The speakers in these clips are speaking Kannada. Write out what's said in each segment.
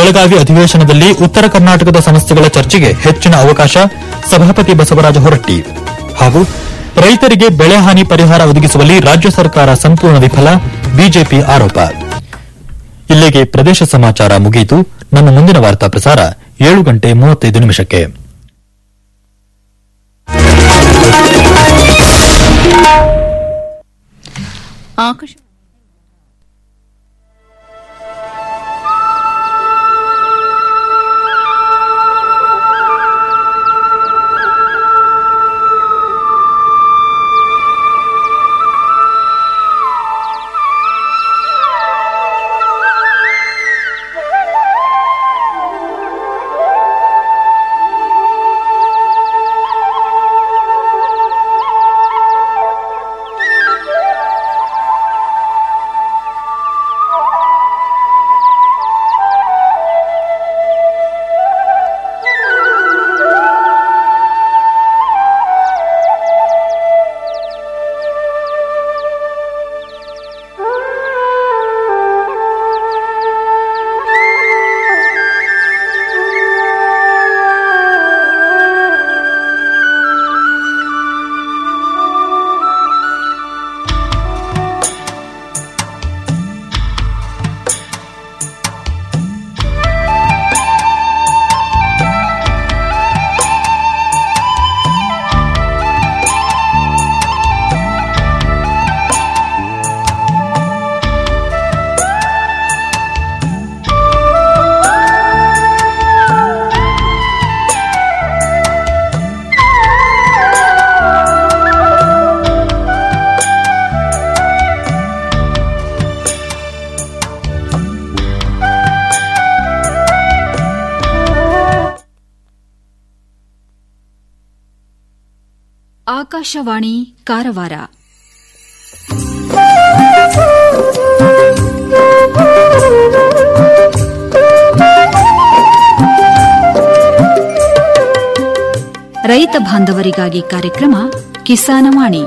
ಬೆಳಗಾವಿ ಅಧಿವೇಶನದಲ್ಲಿ ಉತ್ತರ ಕರ್ನಾಟಕದ ಸಮಸ್ಯೆಗಳ ಚರ್ಚೆಗೆ ಹೆಚ್ಚಿನ ಅವಕಾಶ ಸಭಾಪತಿ ಬಸವರಾಜ ಹೊರಟ್ಟಿ ಹಾಗೂ ರೈತರಿಗೆ ಬೆಳೆ ಹಾನಿ ಪರಿಹಾರ ಒದಗಿಸುವಲ್ಲಿ ರಾಜ್ಯ ಸರ್ಕಾರ ಸಂಪೂರ್ಣ ವಿಫಲ ಬಿಜೆಪಿ ಆರೋಪ ಇಲ್ಲಿಗೆ ಪ್ರದೇಶ ಸಮಾಚಾರ ಮುಗಿಯಿತು ನಮ್ಮ ಮುಂದಿನ ವಾರ್ತಾ ಪ್ರಸಾರ ಏಳು ಗಂಟೆ ಮೂವತ್ತೈದು ನಿಮಿಷಕ್ಕೆ ಆಕಾಶ ಆಕಾಶವಾಣಿ ಕಾರವಾರ ರೈತ ಬಾಂಧವರಿಗಾಗಿ ಕಾರ್ಯಕ್ರಮ ಕಿಸಾನವಾಣಿ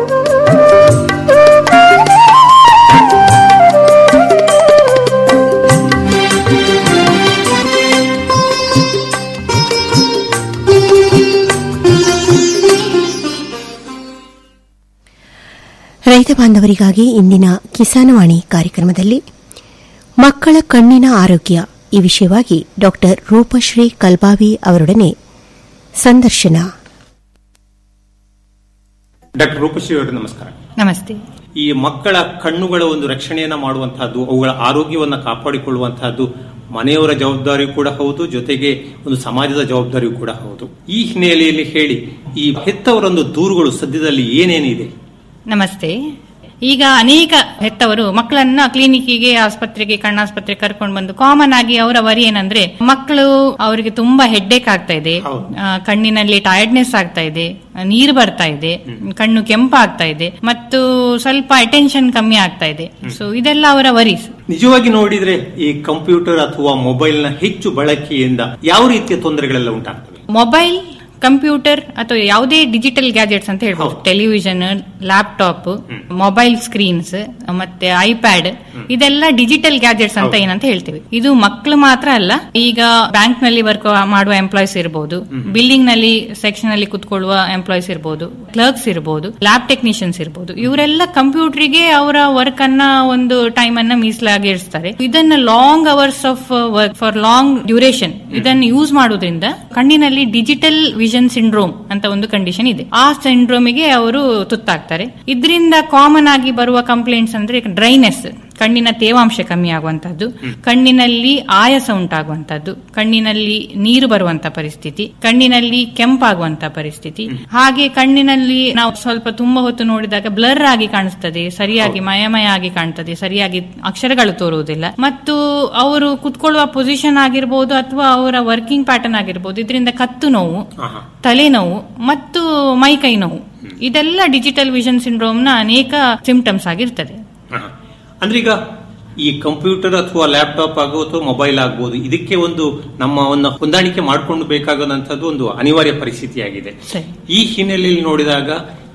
ರೈತ ಬಾಂಧವರಿಗಾಗಿ ಇಂದಿನ ಕಿಸಾನವಾಣಿ ಕಾರ್ಯಕ್ರಮದಲ್ಲಿ ಮಕ್ಕಳ ಕಣ್ಣಿನ ಆರೋಗ್ಯ ಈ ವಿಷಯವಾಗಿ ಡಾ ರೂಪಶ್ರೀ ಕಲ್ಬಾವಿ ಅವರೊಡನೆ ಸಂದರ್ಶನ ಡಾಕ್ಟರ್ ರೂಪಶ್ರೀ ಅವರೇ ನಮಸ್ಕಾರ ನಮಸ್ತೆ ಈ ಮಕ್ಕಳ ಕಣ್ಣುಗಳ ಒಂದು ರಕ್ಷಣೆಯನ್ನ ಮಾಡುವಂತಹದ್ದು ಅವುಗಳ ಆರೋಗ್ಯವನ್ನ ಕಾಪಾಡಿಕೊಳ್ಳುವಂತಹದ್ದು ಮನೆಯವರ ಜವಾಬ್ದಾರಿ ಕೂಡ ಹೌದು ಜೊತೆಗೆ ಒಂದು ಸಮಾಜದ ಜವಾಬ್ದಾರಿಯೂ ಕೂಡ ಹೌದು ಈ ಹಿನ್ನೆಲೆಯಲ್ಲಿ ಹೇಳಿ ಈ ಹೆತ್ತವರೊಂದು ದೂರುಗಳು ಸದ್ಯದಲ್ಲಿ ಏನೇನಿದೆ ನಮಸ್ತೆ ಈಗ ಅನೇಕ ಹೆತ್ತವರು ಮಕ್ಕಳನ್ನ ಕ್ಲಿನಿಕ್ಕಿಗೆ ಆಸ್ಪತ್ರೆಗೆ ಕಣ್ಣಾಸ್ಪತ್ರೆಗೆ ಕರ್ಕೊಂಡು ಬಂದು ಕಾಮನ್ ಆಗಿ ಅವರ ವರಿ ಏನಂದ್ರೆ ಮಕ್ಕಳು ಅವರಿಗೆ ತುಂಬಾ ಹೆಡ್ಡೇಕ್ ಆಗ್ತಾ ಇದೆ ಹೌದು. ಆ, ಕಣ್ಣಿನಲ್ಲಿ ಟಯರ್ಡ್ನೆಸ್ ಆಗ್ತಾ ಇದೆ ನೀರು ಬರ್ತಾ ಇದೆ ಕಣ್ಣು ಕೆಂಪಾಗ್ತಾ ಇದೆ ಮತ್ತು ಸ್ವಲ್ಪ ಅಟೆನ್ಷನ್ ಕಮ್ಮಿ ಆಗ್ತಾ ಇದೆ ಸೊ ಇದೆಲ್ಲ ಅವರ ವರೀಸ್ ನಿಜವಾಗಿ ನೋಡಿದ್ರೆ ಈ ಕಂಪ್ಯೂಟರ್ ಅಥವಾ ಮೊಬೈಲ್ ನ ಹೆಚ್ಚು ಬಳಕೆಯಿಂದ ಯಾವ ರೀತಿಯ ತೊಂದರೆಗಳೆಲ್ಲ ಉಂಟಾಗ್ತವೆ ಮೊಬೈಲ್ ಕಂಪ್ಯೂಟರ್ ಅಥವಾ ಯಾವುದೇ ಡಿಜಿಟಲ್ ಗ್ಯಾಜೆಟ್ಸ್ ಅಂತ ಹೇಳ್ಬೋದು ಹೌದು. ಟೆಲಿವಿಷನ್ ಲ್ಯಾಪ್ಟಾಪ್ ಮೊಬೈಲ್ ಸ್ಕ್ರೀನ್ಸ್ ಮತ್ತೆ ಐಪ್ಯಾಡ್ ಇದೆಲ್ಲ ಡಿಜಿಟಲ್ ಗ್ಯಾಜೆಟ್ಸ್ ಅಂತ ಹೌದು. ಏನಂತ ಹೇಳ್ತೀವಿ ಇದು ಮಕ್ಕಳು ಮಾತ್ರ ಅಲ್ಲ ಈಗ ಬ್ಯಾಂಕ್ ನಲ್ಲಿ ವರ್ಕ್ ಮಾಡುವ ಎಂಪ್ಲಾಯ್ಸ್ ಇರಬಹುದು ಬಿಲ್ಡಿಂಗ್ ನಲ್ಲಿ ಸೆಕ್ಷನ್ ಅಲ್ಲಿ ಕುತ್ಕೊಳ್ಳುವ ಎಂಪ್ಲಾಯ್ಸ್ ಇರಬಹುದು ಕ್ಲರ್ಕ್ಸ್ ಇರಬಹುದು ಲ್ಯಾಬ್ ಟೆಕ್ನಿಷಿಯನ್ಸ್ ಇರಬಹುದು ಇವರೆಲ್ಲ ಕಂಪ್ಯೂಟರ್ಗೆ ಅವರ ವರ್ಕ್ ಅನ್ನ ಒಂದು ಟೈಮ್ ಅನ್ನ ಮೀಸಲಾಗಿ ಇರಿಸ್ತಾರೆ ಇದನ್ನ long hours of work for long duration ಇದನ್ನು ಯೂಸ್ ಮಾಡೋದ್ರಿಂದ ಕಣ್ಣಿನಲ್ಲಿ ಡಿಜಿಟಲ್ ವಿಷನ್ ಸಿಂಡ್ರೋಮ್ ಅಂತ ಒಂದು ಕಂಡೀಷನ್ ಇದೆ ಆ ಸಿಂಡ್ರೋಮಿಗೆ ಅವರು ತುತ್ತಾಗ್ತಾರೆ ಇದರಿಂದ ಕಾಮನ್ ಆಗಿ ಬರುವ ಕಂಪ್ಲೇಂಟ್ಸ್ ಅಂದ್ರೆ ಡ್ರೈನೆಸ್ ಕಣ್ಣಿನ ತೇವಾಂಶ ಕಮ್ಮಿ ಆಗುವಂತಹದ್ದು ಕಣ್ಣಿನಲ್ಲಿ ಆಯಾಸ ಉಂಟಾಗುವಂತಹದ್ದು ಕಣ್ಣಿನಲ್ಲಿ ನೀರು ಬರುವಂತ ಪರಿಸ್ಥಿತಿ ಕಣ್ಣಿನಲ್ಲಿ ಕೆಂಪಾಗುವಂತ ಪರಿಸ್ಥಿತಿ ಹಾಗೆ ಕಣ್ಣಿನಲ್ಲಿ ನಾವು ಸ್ವಲ್ಪ ತುಂಬಾ ಹೊತ್ತು ನೋಡಿದಾಗ ಬ್ಲರ್ ಆಗಿ ಕಾಣಿಸ್ತದೆ ಸರಿಯಾಗಿ ಮಯಮಯ ಆಗಿ ಕಾಣ್ತದೆ ಸರಿಯಾಗಿ ಅಕ್ಷರಗಳು ತೋರುವುದಿಲ್ಲ ಮತ್ತು ಅವರು ಕುತ್ಕೊಳ್ಳುವ ಪೊಸಿಷನ್ ಆಗಿರ್ಬೋದು ಅಥವಾ ಅವರ ವರ್ಕಿಂಗ್ ಪ್ಯಾಟರ್ನ್ ಆಗಿರ್ಬೋದು ಇದರಿಂದ ಕತ್ತು ನೋವು ಆಹಾ. ತಲೆನೋವು ಮತ್ತು ಮೈಕೈ ನೋವು ಇದೆಲ್ಲ ಡಿಜಿಟಲ್ ವಿಷನ್ ಸಿಂಡ್ರೋಮ್ ನ ಅನೇಕ ಸಿಂಪ್ಟಮ್ಸ್ ಆಗಿರ್ತದೆ ಆಹಾ. ಅಂದ್ರೆ ಈಗ ಈ ಕಂಪ್ಯೂಟರ್ ಅಥವಾ ಲ್ಯಾಪ್ಟಾಪ್ ಆಗೋ ಅಥವಾ ಮೊಬೈಲ್ ಆಗ್ಬೋದು ಇದಕ್ಕೆ ಒಂದು ನಮ್ಮ ಒಂದು ಹೊಂದಾಣಿಕೆ ಮಾಡಿಕೊಂಡು ಬೇಕಾಗುವಂತದ್ದು ಒಂದು ಅನಿವಾರ್ಯ ಪರಿಸ್ಥಿತಿಯಾಗಿದೆ ಸರಿ. ಈ ಹಿನ್ನೆಲೆಯಲ್ಲಿ ನೋಡಿದಾಗ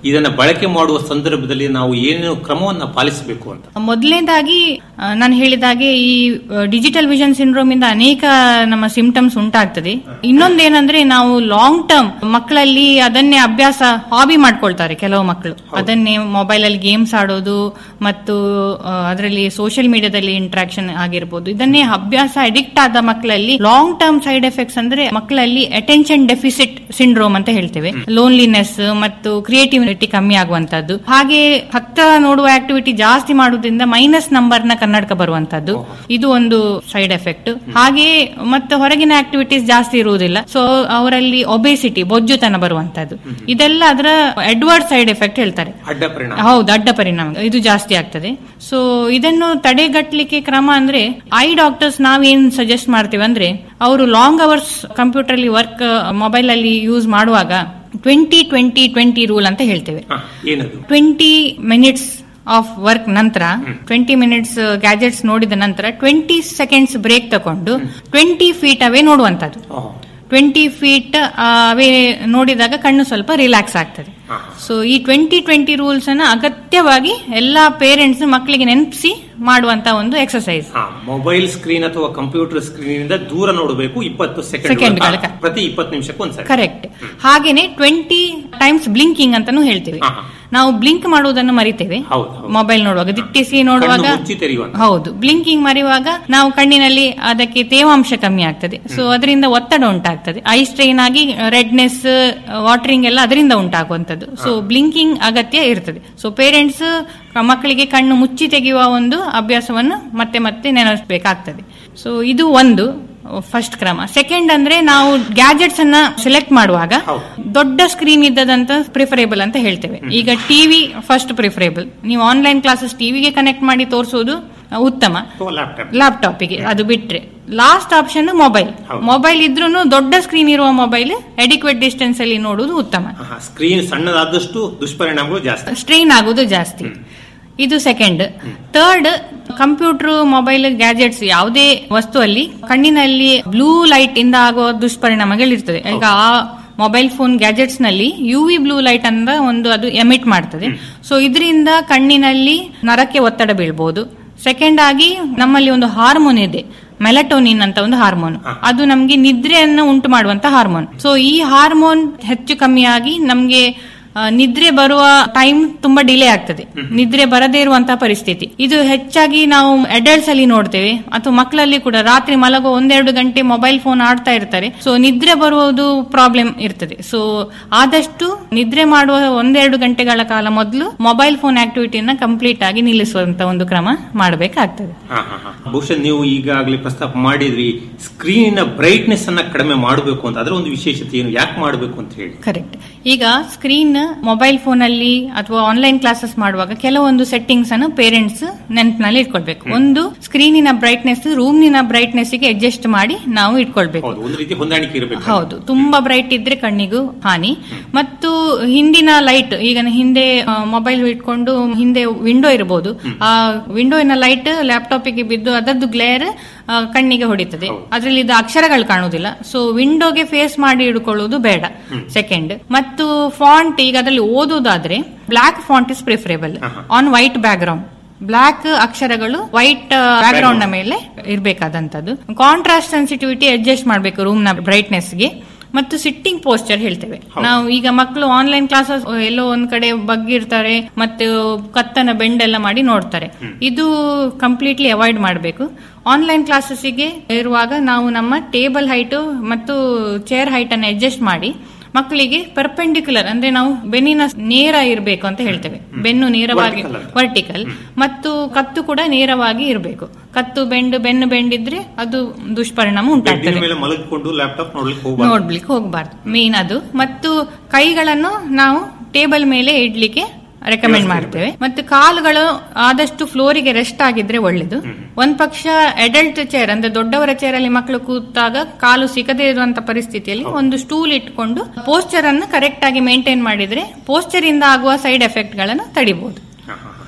ಇದನ್ನ ಬಳಕೆ ಮಾಡುವ ಸಂದರ್ಭದಲ್ಲಿ ನಾವು ಏನೇನು ಕ್ರಮವನ್ನ ಪಾಲಿಸಬೇಕು ಅಂತ ಮೊದಲನೇದಾಗಿ ನಾನು ಹೇಳಿದಾಗೆ ಈ ಡಿಜಿಟಲ್ ವಿಷನ್ ಸಿಂಡ್ರೋಮ್ ಇಂದ ಅನೇಕ ನಮ್ಮ ಸಿಂಪ್ಟಮ್ಸ್ ಉಂಟಾಗ್ತದೆ ಇನ್ನೊಂದೇನಂದ್ರೆ ನಾವು ಲಾಂಗ್ ಟರ್ಮ್ ಮಕ್ಕಳಲ್ಲಿ ಅದನ್ನೇ ಅಭ್ಯಾಸ ಹಾಬಿ ಮಾಡ್ಕೊಳ್ತಾರೆ ಕೆಲವು ಮಕ್ಕಳು ಅದನ್ನೇ ಮೊಬೈಲ್ ಅಲ್ಲಿ ಗೇಮ್ಸ್ ಆಡೋದು ಮತ್ತು ಅದರಲ್ಲಿ ಸೋಷಿಯಲ್ ಮೀಡಿಯಾದಲ್ಲಿ ಇಂಟ್ರಾಕ್ಷನ್ ಆಗಿರ್ಬೋದು ಇದನ್ನೇ ಅಭ್ಯಾಸ ಅಡಿಕ್ಟ್ ಆದ ಮಕ್ಕಳಲ್ಲಿ ಲಾಂಗ್ ಟರ್ಮ್ ಸೈಡ್ ಎಫೆಕ್ಟ್ಸ್ ಅಂದ್ರೆ ಮಕ್ಕಳಲ್ಲಿ ಅಟೆನ್ಷನ್ ಡೆಫಿಸಿಟ್ ಸಿಂಡ್ರೋಮ್ ಅಂತ ಹೇಳ್ತೇವೆ ಲೋನ್ಲಿನೆಸ್ ಮತ್ತು ಕ್ರಿಯೇಟಿವಿಟಿ ಕಮ್ಮಿ ಆಗುವಂತದ್ದು ಹಾಗೆ ಹತ್ತಿರ ನೋಡುವ ಆಕ್ಟಿವಿಟಿ ಜಾಸ್ತಿ ಮಾಡುವುದರಿಂದ ಮೈನಸ್ ನಂಬರ್ ನ ಕನ್ನಡಕ ಬರುವಂತದ್ದು ಇದು ಒಂದು ಸೈಡ್ ಎಫೆಕ್ಟ್ ಹಾಗೆ ಮತ್ತೆ ಹೊರಗಿನ ಆಕ್ಟಿವಿಟೀಸ್ ಜಾಸ್ತಿ ಇರುವುದಿಲ್ಲ ಸೊ ಅವರಲ್ಲಿ ಒಬೆಸಿಟಿ ಬೊಜ್ಜುತನ ಬರುವಂತದ್ದು ಇದೆಲ್ಲ ಅದರ ಎಡ್ವರ್ಡ್ ಸೈಡ್ ಎಫೆಕ್ಟ್ ಹೇಳ್ತಾರೆ ಅಡ್ಡ ಪರಿಣಾಮ ಹೌದು ಅಡ್ಡ ಪರಿಣಾಮ ಇದು ಜಾಸ್ತಿ ಆಗ್ತದೆ ಸೊ ಇದನ್ನು ತಡೆಗಟ್ಟಲಿಕ್ಕೆ ಕ್ರಮ ಅಂದ್ರೆ ಐ ಡಾಕ್ಟರ್ಸ್ ನಾವೇನ್ ಸಜೆಸ್ಟ್ ಮಾಡ್ತೀವಿ ಅಂದ್ರೆ ಅವರು ಲಾಂಗ್ ಅವರ್ಸ್ ಕಂಪ್ಯೂಟರ್ ಅಲ್ಲಿ ವರ್ಕ್ ಮೊಬೈಲ್ ಅಲ್ಲಿ ಯೂಸ್ ಮಾಡುವಾಗ ಟ್ವೆಂಟಿ ಟ್ವೆಂಟಿ ಟ್ವೆಂಟಿ ರೂಲ್ ಅಂತ ಹೇಳ್ತೇವೆ ಹ, ಏನದು ಟ್ವೆಂಟಿ ಮಿನಿಟ್ಸ್ ಆಫ್ ವರ್ಕ್ ನಂತರ ಟ್ವೆಂಟಿ ಮಿನಿಟ್ಸ್ ಗ್ಯಾಜೆಟ್ಸ್ ನೋಡಿದ ನಂತರ ಟ್ವೆಂಟಿ ಸೆಕೆಂಡ್ಸ್ ಬ್ರೇಕ್ ತಕೊಂಡು ಟ್ವೆಂಟಿ ಫೀಟ್ ಅವೇ ನೋಡುವಂತದ್ದು ಓಹ್. ಟ್ವೆಂಟಿ ಫೀಟ್ ಅವೇ ನೋಡಿದಾಗ ಕಣ್ಣು ಸ್ವಲ್ಪ ರಿಲ್ಯಾಕ್ಸ್ ಆಗ್ತದೆ ಹಾ. ಸೊ ಈ ಟ್ವೆಂಟಿ ಟ್ವೆಂಟಿ ರೂಲ್ಸ್ ಅನ್ನ ಅಗತ್ಯವಾಗಿ ಎಲ್ಲಾ ಪೇರೆಂಟ್ಸ್ ಮಕ್ಕಳಿಗೆ ನೆನಪಿಸಿ ಮಾಡುವಂತ ಒಂದು ಎಕ್ಸರ್ಸೈಸ್ ಹಾ ಮೊಬೈಲ್ ಸ್ಕ್ರೀನ್ ಅಥವಾ ಕಂಪ್ಯೂಟರ್ ಸ್ಕ್ರೀನ್ ಇಂದ ದೂರ ನೋಡಬೇಕು ಇಪ್ಪತ್ತು ಸೆಕೆಂಡ್ಗಳ ಸೆಕೆಂಡ್ ಕಾಲ. ಪ್ರತಿ ಇಪ್ಪತ್ತು ನಿಮಿಷಕ್ಕೆ ಒಂದ್ಸರಿ ಕರೆಕ್ಟ್ ಹಾಗೇನೆ ಟ್ವೆಂಟಿ ಟೈಮ್ಸ್ ಬ್ಲಿಂಕಿಂಗ್ ಅಂತಾನು ಹೇಳ್ತೀವಿ ಹಾ, ಹಾ. ನಾವು ಬ್ಲಿಂಕ್ ಮಾಡುವುದನ್ನು ಮರಿತೇವೆ ಹೌದು, ಹೌದು. ಮೊಬೈಲ್ ನೋಡುವಾಗ ದಿಟ್ಟಿಸಿ ನೋಡುವಾಗ ಕಣ್ಣು ಮುಚ್ಚಿ ತೆರೆಯುವಂತ. ಹೌದು ಬ್ಲಿಂಕಿಂಗ್ ಮರೆಯುವಾಗ ನಾವು ಕಣ್ಣಿನಲ್ಲಿ ಅದಕ್ಕೆ ತೇವಾಂಶ ಕಮ್ಮಿ ಆಗ್ತದೆ ಸೊ ಅದರಿಂದ ಒತ್ತಡ ಉಂಟಾಗ್ತದೆ ಐ ಸ್ಟ್ರೈನ್ ಆಗಿ ರೆಡ್ನೆಸ್ ವಾಟರಿಂಗ್ ಎಲ್ಲ ಅದರಿಂದ ಉಂಟಾಗುವಂತದ್ದು ಸೊ ಬ್ಲಿಂಕಿಂಗ್ ಅಗತ್ಯ ಇರ್ತದೆ ಸೊ ಪೇರೆಂಟ್ಸ್ ಮಕ್ಕಳಿಗೆ ಕಣ್ಣು ಮುಚ್ಚಿ ತೆಗೆಯುವ ಒಂದು ಅಭ್ಯಾಸವನ್ನು ಮತ್ತೆ ಮತ್ತೆ ನೆನಪಿಸಬೇಕಾಗ್ತದೆ ಸೊ ಇದು ಒಂದು ಫಸ್ಟ್ ಕ್ರಮ ಸೆಕೆಂಡ್ ಅಂದ್ರೆ ನಾವು ಗ್ಯಾಜೆಟ್ಸ್ ಅನ್ನ ಸೆಲೆಕ್ಟ್ ಮಾಡುವಾಗ ಹೌದು. ದೊಡ್ಡ ಸ್ಕ್ರೀನ್ ಇದ್ದದಂತ ಪ್ರಿಫರೇಬಲ್ ಅಂತ ಹೇಳ್ತೇವೆ ಈಗ ಟಿವಿ ಫಸ್ಟ್ ಪ್ರಿಫರೇಬಲ್ ನೀವು ಆನ್ಲೈನ್ ಕ್ಲಾಸಸ್ ಟಿವಿಗೆ ಕನೆಕ್ಟ್ ಮಾಡಿ ತೋರಿಸೋದು ಉತ್ತಮ ಅಥವಾ ಲ್ಯಾಪ್ಟಾಪ್ ಲ್ಯಾಪ್ಟಾಪಿಗೆ ಅದು ಬಿಟ್ರೆ ಲಾಸ್ಟ್ ಆಪ್ಷನ್ ಮೊಬೈಲ್ ಹೌದು. ಮೊಬೈಲ್ ಇದ್ರೂ ದೊಡ್ಡ ಸ್ಕ್ರೀನ್ ಇರುವ ಮೊಬೈಲ್ ಅಡಿಕ್ವೇಟ್ ಡಿಸ್ಟೆನ್ಸ್ ಅಲ್ಲಿ ನೋಡುವುದು ಉತ್ತಮ ಸ್ಕ್ರೀನ್ ಸಣ್ಣದಾದಷ್ಟು ದುಷ್ಪರಿಣಾಮಗಳು ಜಾಸ್ತಿ ಸ್ಟ್ರೈನ್ ಆಗೋದು ಜಾಸ್ತಿ ಇದು second third computer mobile gadgets ಯಾವುದೇ ವಸ್ತುವಲ್ಲಿ ಕಣ್ಣಿನಲ್ಲಿ ಬ್ಲೂ ಲೈಟ್ ಇಂದ ಆಗುವ ದುಷ್ಪರಿಣಾಮಗಳಿರ್ತದೆ ಈಗ ಆ ಮೊಬೈಲ್ ಫೋನ್ ಗ್ಯಾಜೆಟ್ಸ್ ನಲ್ಲಿ ಯು ವಿ ಬ್ಲೂ ಲೈಟ್ ಅಂತ ಒಂದು ಅದು ಎಮಿಟ್ ಮಾಡ್ತದೆ ಸೊ ಇದರಿಂದ ಕಣ್ಣಿನಲ್ಲಿ ನರಕ್ಕೆ ಒತ್ತಡ ಬೀಳ್ಬಹುದು ಸೆಕೆಂಡ್ ಆಗಿ ನಮ್ಮಲ್ಲಿ ಒಂದು ಹಾರ್ಮೋನ್ ಇದೆ ಮೆಲಟೋನಿನ್ ಅಂತ ಒಂದು ಹಾರ್ಮೋನ್ ಅದು ನಮ್ಗೆ ನಿದ್ರೆಯನ್ನು ಉಂಟು ಮಾಡುವಂತ ಹಾರ್ಮೋನ್ ಸೊ ಈ ಹಾರ್ಮೋನ್ ಹೆಚ್ಚು ಕಮ್ಮಿಯಾಗಿ ನಮ್ಗೆ ಆ, ನಿದ್ರೆ ಬರುವ ಟೈಮ್ ತುಂಬಾ ಡಿಲೇ ಆಗ್ತದೆ ನಿದ್ರೆ ಬರದೇ ಇರುವಂತಹ ಪರಿಸ್ಥಿತಿ ಇದು ಹೆಚ್ಚಾಗಿ ನಾವು ಅಡಲ್ಟ್ಸ್ ಅಲ್ಲಿ ನೋಡ್ತೇವೆ ಅಥವಾ ಮಕ್ಕಳಲ್ಲಿ ಕೂಡ ರಾತ್ರಿ ಮಲಗೋ ಒಂದೆರಡು ಗಂಟೆ ಮೊಬೈಲ್ ಫೋನ್ ಆಡ್ತಾ ಇರ್ತಾರೆ ಸೊ ನಿದ್ರೆ ಬರುವುದು ಪ್ರಾಬ್ಲಮ್ ಇರ್ತದೆ ಸೊ ಆದಷ್ಟು ನಿದ್ರೆ ಮಾಡುವ ಒಂದೆರಡು ಗಂಟೆಗಳ ಕಾಲ ಮೊದಲು ಮೊಬೈಲ್ ಫೋನ್ ಆಕ್ಟಿವಿಟಿಯನ್ನ ಕಂಪ್ಲೀಟ್ ಆಗಿ ನಿಲ್ಲಿಸುವಂತ ಒಂದು ಕ್ರಮ ಮಾಡಬೇಕಾಗ್ತದೆ ಹಾ, ಹಾ, ಹಾ. ಬಹುಶಃ ನೀವು ಈಗಾಗಲೇ ಪ್ರಸ್ತಾಪ ಮಾಡಿದ್ರಿ ಸ್ಕ್ರೀನಿನ ಬ್ರೈಟ್ನೆಸ್ ಅನ್ನ ಕಡಿಮೆ ಮಾಡಬೇಕು ಅಂತ ಅದರ ಒಂದು ವಿಶೇಷತೆ ಏನು ಯಾಕೆ ಮಾಡಬೇಕು ಅಂತ ಹೇಳಿ ಕರೆಕ್ಟ್ ಈಗ ಸ್ಕ್ರೀನ್ ಮೊಬೈಲ್ ಫೋನ್ ಅಲ್ಲಿ ಅಥವಾ ಆನ್ಲೈನ್ ಕ್ಲಾಸಸ್ ಮಾಡುವಾಗ ಕೆಲವೊಂದು ಸೆಟ್ಟಿಂಗ್ಸ್ ಅನ್ನು ಪೇರೆಂಟ್ಸ್ ನೆನಪಿನಲ್ಲಿ ಇಟ್ಕೊಳ್ಬೇಕು ಒಂದು ಸ್ಕ್ರೀನಿನ ಬ್ರೈಟ್ನೆಸ್ ರೂಮ್ನಿನ ಬ್ರೈಟ್ನೆಸ್ ಗೆ ಅಡ್ಜಸ್ಟ್ ಮಾಡಿ ನಾವು ಇಟ್ಕೊಳ್ಬೇಕು ಹೌದು ಒಂದು ರೀತಿ ಹೊಂದಾಣಿಕೆ ಇರಬೇಕು ಹೌದು ತುಂಬಾ ಬ್ರೈಟ್ ಇದ್ರೆ ಕಣ್ಣಿಗೂ ಹಾನಿ ಮತ್ತು ಹಿಂದಿನ ಲೈಟ್ ಈಗ ಹಿಂದೆ ಮೊಬೈಲ್ ಇಟ್ಕೊಂಡು ಹಿಂದೆ ವಿಂಡೋ ಇರಬಹುದು ಆ ವಿಂಡೋವಿನ ಲೈಟ್ ಲ್ಯಾಪ್ಟಾಪಿಗೆ ಬಿದ್ದು ಅದರದ್ದು ಗ್ಲೇರ್ ಕಣ್ಣಿಗೆ ಹೊಡಿತದೆ ಅದರಲ್ಲಿ ಇದು ಅಕ್ಷರಗಳು ಕಾಣುವುದಿಲ್ಲ ಸೊ ವಿಂಡೋಗೆ ಫೇಸ್ ಮಾಡಿ ಇಡ್ಕೊಳ್ಳುವುದು ಬೇಡ ಸೆಕೆಂಡ್ ಮತ್ತು ಫಾಂಟ್ ಈಗ ಅದರಲ್ಲಿ ಓದುವುದಾದ್ರೆ black font is preferable on white background black ಅಕ್ಷರಗಳು ವೈಟ್ ಬ್ಯಾಕ್ ಗ್ರೌಂಡ್ ನ ಮೇಲೆ ಇರಬೇಕಾದಂತದ್ದು ಕಾಂಟ್ರಾಸ್ಟ್ ಸೆನ್ಸಿಟಿವಿಟಿ ಅಡ್ಜಸ್ಟ್ ಮಾಡಬೇಕು ರೂಮ್ ನ ಬ್ರೈಟ್ನೆಸ್ ಗೆ ಮತ್ತು ಸಿಟ್ಟಿಂಗ್ ಪೋಸ್ಚರ್ ಹೇಳ್ತೇವೆ ನಾವು ಈಗ ಮಕ್ಕಳು ಆನ್ಲೈನ್ ಕ್ಲಾಸಸ್ ಎಲ್ಲೋ ಒಂದ್ ಕಡೆ ಬಗ್ಗಿರ್ತಾರೆ ಮತ್ತು ಕತ್ತನ ಬೆಂಡ್ ಎಲ್ಲ ಮಾಡಿ ನೋಡ್ತಾರೆ ಇದು ಕಂಪ್ಲೀಟ್ಲಿ ಅವಾಯ್ಡ್ ಮಾಡಬೇಕು ಆನ್ಲೈನ್ ಕ್ಲಾಸಸ್ಗೆ ಇರುವಾಗ ನಾವು ನಮ್ಮ ಟೇಬಲ್ ಹೈಟ್ ಮತ್ತು ಚೇರ್ ಹೈಟ್ ಅನ್ನು ಅಡ್ಜಸ್ಟ್ ಮಾಡಿ ಮಕ್ಕಳಿಗೆ ಪರ್ಪೆಂಡಿಕ್ಯುಲರ್ ಅಂದ್ರೆ ನಾವು ಬೆನ್ನಿನ ನೇರ ಇರಬೇಕು ಅಂತ ಹೇಳ್ತೇವೆ ಬೆನ್ನು ನೇರವಾಗಿ Vertical ಅಂತ. ವರ್ಟಿಕಲ್ ಮತ್ತು ಕತ್ತು ಕೂಡ ನೇರವಾಗಿ ಇರಬೇಕು ಕತ್ತು ಬೆಂಡು ಬೆನ್ನು ಬೆಂಡಿದ್ರೆ ಅದು ದುಷ್ಪರಿಣಾಮ ಬೆಡ್ಡಿನ ಉಂಟಾಗ್ತದೆ ಮೇಲೆ ಮಲಗಿಕೊಂಡು ಲ್ಯಾಪ್ಟಾಪ್ ನೋಡ್ಲಿಕ್ಕೆ ಹೋಗಬಾರ್ದು ನೋಡ್ಲಿಕ್ಕೆ ಹೋಗಬಾರ್ದು ಮೇನ್ ಅದು ಮತ್ತು ಕೈಗಳನ್ನು ನಾವು ಟೇಬಲ್ ಮೇಲೆ ಇಡ್ಲಿಕ್ಕೆ ರೆಕಮೆಂಡ್ ಮಾಡ್ತೇವೆ ಮತ್ತು ಕಾಲುಗಳು ಆದಷ್ಟು ಫ್ಲೋರಿಗೆ ರೆಸ್ಟ್ ಆಗಿದ್ರೆ ಒಳ್ಳೇದು ಒಂದ್ ಪಕ್ಷ ಅಡಲ್ಟ್ ಚೇರ್ ಅಂದ್ರೆ ದೊಡ್ಡವರ ಚೇರ್ ಅಲ್ಲಿ ಮಕ್ಕಳು ಕೂತಾಗ ಕಾಲು ಸಿಗದೇ ಇರುವಂತ ಪರಿಸ್ಥಿತಿಯಲ್ಲಿ ಒಂದು ಸ್ಟೂಲ್ ಇಟ್ಕೊಂಡು ಪೋಸ್ಚರ್ ಅನ್ನು ಕರೆಕ್ಟ್ ಆಗಿ ಮೇಂಟೈನ್ ಮಾಡಿದ್ರೆ ಪೋಸ್ಚರ್ ಇಂದ ಆಗುವ ಸೈಡ್ ಎಫೆಕ್ಟ್ ಗಳನ್ನು ತಡಿಬಹುದು ಹಾ, ಹಾ, ಹಾ.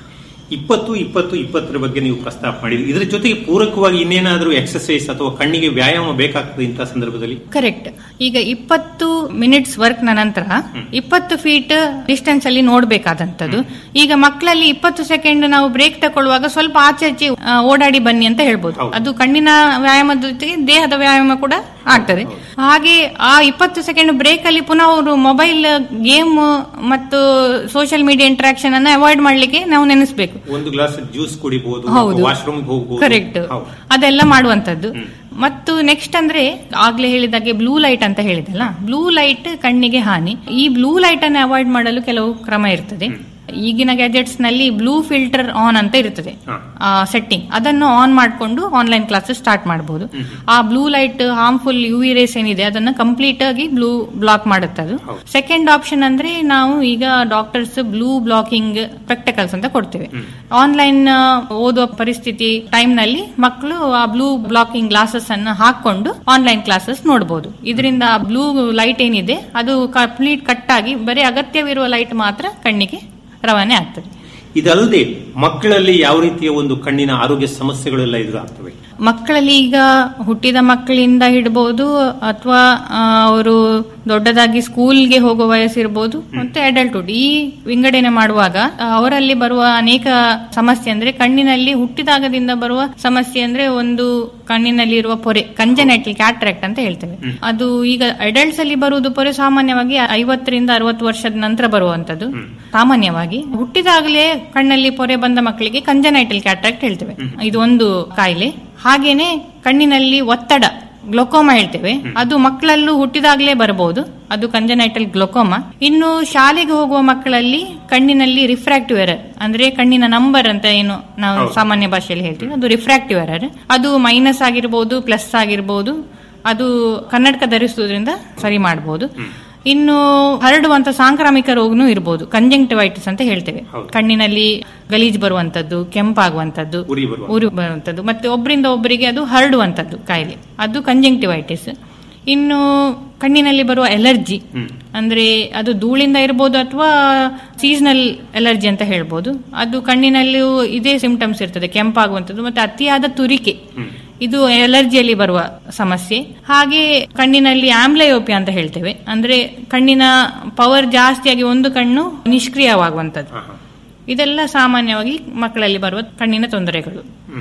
ಇಪ್ಪತ್ತು ಇಪ್ಪತ್ತು ಇಪ್ಪತ್ತರ ಬಗ್ಗೆ ನೀವು ಪ್ರಸ್ತಾಪ ಮಾಡಿದ್ರಿ ಇದರ ಜೊತೆಗೆ ಪೂರಕವಾಗಿ ಇನ್ನೇನಾದರೂ ಎಕ್ಸರ್ಸೈಸ್ ಅಥವಾ ಕಣ್ಣಿಗೆ ವ್ಯಾಯಾಮ ಬೇಕಾಗ್ತದೆ ಇಂತಹ ಸಂದರ್ಭದಲ್ಲಿ ಕರೆಕ್ಟ್ ಈಗ ಇಪ್ಪತ್ತು ಮಿನಿಟ್ಸ್ ವರ್ಕ್ ನ ನಂತರ ಇಪ್ಪತ್ತು ಫೀಟ್ ಡಿಸ್ಟೆನ್ಸ್ ಅಲ್ಲಿ ನೋಡ್ಬೇಕಾದಂತದ್ದು ಈಗ ಮಕ್ಕಳಲ್ಲಿ ಇಪ್ಪತ್ತು ಸೆಕೆಂಡ್ ನಾವು ಬ್ರೇಕ್ ತಗೊಳ್ಳುವಾಗ ಸ್ವಲ್ಪ ಆಚೆ ಆಚೆ ಆ, ಓಡಾಡಿ ಬನ್ನಿ ಅಂತ ಹೇಳ್ಬೋದು ಹೌದು. ಅದು ಕಣ್ಣಿನ ವ್ಯಾಯಾಮದ ಜೊತೆಗೆ ದೇಹದ ವ್ಯಾಯಾಮ ಕೂಡ ಆಗ್ತದೆ ಹಾಗೆ ಆ ಇಪ್ಪತ್ತು ಸೆಕೆಂಡ್ ಬ್ರೇಕ್ ಅಲ್ಲಿ ಪುನಃ ಅವರು ಮೊಬೈಲ್ ಗೇಮ್ ಮತ್ತು ಸೋಷಿಯಲ್ ಮೀಡಿಯಾ ಇಂಟ್ರಾಕ್ಷನ್ ಅನ್ನ ಅವಾಯ್ಡ್ ಮಾಡ್ಲಿಕ್ಕೆ ನಾವು ನೆನೆಸ್ಬೇಕು ಒಂದು ಗ್ಲಾಸ್ ಜ್ಯೂಸ್ ಕುಡಿಬಹುದು ಹೌದು. ವಾಶ್ರೂಮ್ ಹೋಗಬಹುದು ಕರೆಕ್ಟ್ ಹೌದು. ಅದೆಲ್ಲ ಮಾಡುವಂತದ್ದು ಮತ್ತು ನೆಕ್ಸ್ಟ್ ಅಂದ್ರೆ ಆಗ್ಲೇ ಹೇಳಿದಾಗೆ ಬ್ಲೂ ಲೈಟ್ ಅಂತ ಹೇಳಿದಲ್ಲ ಬ್ಲೂ ಲೈಟ್ ಕಣ್ಣಿಗೆ ಹಾನಿ ಈ ಬ್ಲೂ ಲೈಟ್ ಅನ್ನು ಅವಾಯ್ಡ್ ಮಾಡಲು ಕೆಲವು ಕ್ರಮ ಇರ್ತದೆ ಈಗಿನ ಗ್ಯಾಜೆಟ್ಸ್ ನಲ್ಲಿ ಬ್ಲೂ ಫಿಲ್ಟರ್ ಆನ್ ಅಂತ ಇರ್ತದೆ ಹಾ. ಸೆಟ್ಟಿಂಗ್ ಅದನ್ನು ಆನ್ ಮಾಡಿಕೊಂಡು ಆನ್ಲೈನ್ ಕ್ಲಾಸಸ್ ಸ್ಟಾರ್ಟ್ ಮಾಡಬಹುದು ಆ ಬ್ಲೂ ಲೈಟ್ ಹಾರ್ಮ್ಫುಲ್ ಯು ವಿ ರೇಸ್ ಏನಿದೆ ಅದನ್ನ ಕಂಪ್ಲೀಟ್ ಆಗಿ ಬ್ಲೂ ಬ್ಲಾಕ್ ಮಾಡುತ್ತೆ ಅದು ಹೌದು. ಸೆಕೆಂಡ್ ಆಪ್ಷನ್ ಅಂದ್ರೆ ನಾವು ಈಗ ಡಾಕ್ಟರ್ಸ್ ಬ್ಲೂ ಬ್ಲಾಕಿಂಗ್ ಸ್ಪೆಕ್ಟಕಲ್ಸ್ ಅಂತ ಕೊಡ್ತೇವೆ ಆನ್ಲೈನ್ ಓದುವ ಪರಿಸ್ಥಿತಿ ಟೈಮ್ ನಲ್ಲಿ ಮಕ್ಕಳು ಆ ಬ್ಲೂ ಬ್ಲಾಕಿಂಗ್ ಗ್ಲಾಸಸ್ ಅನ್ನು ಹಾಕೊಂಡು ಆನ್ಲೈನ್ ಕ್ಲಾಸಸ್ ನೋಡಬಹುದು ಇದರಿಂದ ಆ ಬ್ಲೂ ಲೈಟ್ ಏನಿದೆ ಅದು ಕಂಪ್ಲೀಟ್ ಕಟ್ ಆಗಿ ಬರೀ ಅಗತ್ಯವಿರುವ ಲೈಟ್ ಮಾತ್ರ ಕಣ್ಣಿಗೆ ರವಾನೆ ಆಗ್ತದೆ ಇದಲ್ಲದೆ ಮಕ್ಕಳಲ್ಲಿ ಯಾವ ರೀತಿಯ ಒಂದು ಕಣ್ಣಿನ ಆರೋಗ್ಯ ಸಮಸ್ಯೆಗಳೆಲ್ಲ ಎದುರಾಗ್ತವೆ ಮಕ್ಕಳಲ್ಲಿ ಈಗ ಹುಟ್ಟಿದ ಮಕ್ಕಳಿಂದ ಹಿಡ್ಬೋದು ಅಥವಾ ಅವರು ದೊಡ್ಡದಾಗಿ ಸ್ಕೂಲ್ಗೆ ಹೋಗುವ ವಯಸ್ಸಿರ್ಬೋದು ಮತ್ತೆ ಅಡಲ್ಟ್ಹುಡ್ ಈ ವಿಂಗಡಣೆ ಮಾಡುವಾಗ ಆ, ಅವರಲ್ಲಿ ಬರುವ ಅನೇಕ ಸಮಸ್ಯೆ ಅಂದ್ರೆ ಕಣ್ಣಿನಲ್ಲಿ ಹುಟ್ಟಿದಾಗದಿಂದ ಬರುವ ಸಮಸ್ಯೆ ಅಂದ್ರೆ ಒಂದು ಕಣ್ಣಿನಲ್ಲಿ ಇರುವ ಪೊರೆ ಕಂಜನೈಟಲ್ ಕ್ಯಾಟ್ರಾಕ್ಟ್ ಅಂತ ಹೇಳ್ತೇವೆ ಅದು ಈಗ ಅಡಲ್ಟ್ಸ್ ಅಲ್ಲಿ ಬರುವುದು ಪೊರೆ ಸಾಮಾನ್ಯವಾಗಿ ಐವತ್ತರಿಂದ ಅರವತ್ತು ವರ್ಷದ ನಂತರ ಬರುವಂತದ್ದು ಸಾಮಾನ್ಯವಾಗಿ ಹುಟ್ಟಿದಾಗಲೇ ಕಣ್ಣಲ್ಲಿ ಪೊರೆ ಬಂದ ಮಕ್ಕಳಿಗೆ ಕಂಜನೈಟಲ್ ಕ್ಯಾಟ್ರಾಕ್ಟ್ ಹೇಳ್ತೇವೆ ಇದು ಒಂದು ಕಾಯಿಲೆ ಹಾಗೇನೆ ಕಣ್ಣಿನಲ್ಲಿ ಒತ್ತಡ ಗ್ಲೊಕೋಮಾ ಹೇಳ್ತೇವೆ ಅದು ಮಕ್ಕಳಲ್ಲೂ ಹುಟ್ಟಿದಾಗಲೇ ಬರಬಹುದು ಅದು ಕಂಜನೈಟಲ್ ಗ್ಲೊಕೋಮಾ ಇನ್ನು ಶಾಲೆಗೆ ಹೋಗುವ ಮಕ್ಕಳಲ್ಲಿ ಕಣ್ಣಿನಲ್ಲಿ ರಿಫ್ರಾಕ್ಟಿವ್ ಎರರ್ ಅಂದ್ರೆ ಕಣ್ಣಿನ ನಂಬರ್ ಅಂತ ಏನು ನಾವು ಸಾಮಾನ್ಯ ಭಾಷೆಯಲ್ಲಿ ಹೇಳ್ತೀವಿ ಅದು ರಿಫ್ರಾಕ್ಟಿವ್ ಎರರ್ ಅದು ಮೈನಸ್ ಆಗಿರ್ಬೋದು ಪ್ಲಸ್ ಆಗಿರ್ಬೋದು ಅದು ಕನ್ನಡಕ ಧರಿಸುವುದರಿಂದ ಸರಿ ಮಾಡಬಹುದು ಇನ್ನು ಹರಡುವಂತ ಸಾಂಕ್ರಾಮಿಕ ರೋಗನೂ ಇರಬಹುದು ಕಂಜಂಕ್ಟಿವೈಟಿಸ್ ಅಂತ ಹೇಳ್ತೇವೆ ಕಣ್ಣಿನಲ್ಲಿ ಗಲೀಜ್ ಬರುವಂತದ್ದು ಕೆಂಪಾಗುವಂತದ್ದು ಉರಿ ಬರುವ ಉರಿ ಬರುವಂತದ್ದು ಮತ್ತೆ ಒಬ್ಬರಿಂದ ಒಬ್ಬರಿಗೆ ಅದು ಹರಡುವಂತದ್ದು ಕಾಯಿಲೆ ಅದು ಕಂಜಂಕ್ಟಿವೈಟಿಸ್ ಇನ್ನು ಕಣ್ಣಿನಲ್ಲಿ ಬರುವ ಎಲರ್ಜಿ ಅಂದ್ರೆ ಅದು ಧೂಳಿಂದ ಇರ್ಬೋದು ಅಥವಾ ಸೀಸನಲ್ ಎಲರ್ಜಿ ಅಂತ ಹೇಳ್ಬೋದು ಅದು ಕಣ್ಣಿನಲ್ಲಿಯೂ ಇದೇ ಸಿಂಪ್ಟಮ್ಸ್ ಇರ್ತದೆ ಕೆಂಪಾಗುವಂಥದ್ದು ಮತ್ತೆ ಅತಿಯಾದ ತುರಿಕೆ ಇದು ಎಲರ್ಜಿಯಲ್ಲಿ ಬರುವ ಸಮಸ್ಯೆ ಹಾಗೆ ಕಣ್ಣಿನಲ್ಲಿ ಆಮ್ಲಯೋಪಿಯಾ ಅಂತ ಹೇಳ್ತೇವೆ ಅಂದ್ರೆ ಕಣ್ಣಿನ ಪವರ್ ಜಾಸ್ತಿಯಾಗಿ ಒಂದು ಕಣ್ಣು ನಿಷ್ಕ್ರಿಯವಾಗುವಂಥದ್ದು ಇದೆಲ್ಲ ಸಾಮಾನ್ಯವಾಗಿ ಮಕ್ಕಳಲ್ಲಿ ಬರುವ ಕಣ್ಣಿನ ತೊಂದರೆಗಳು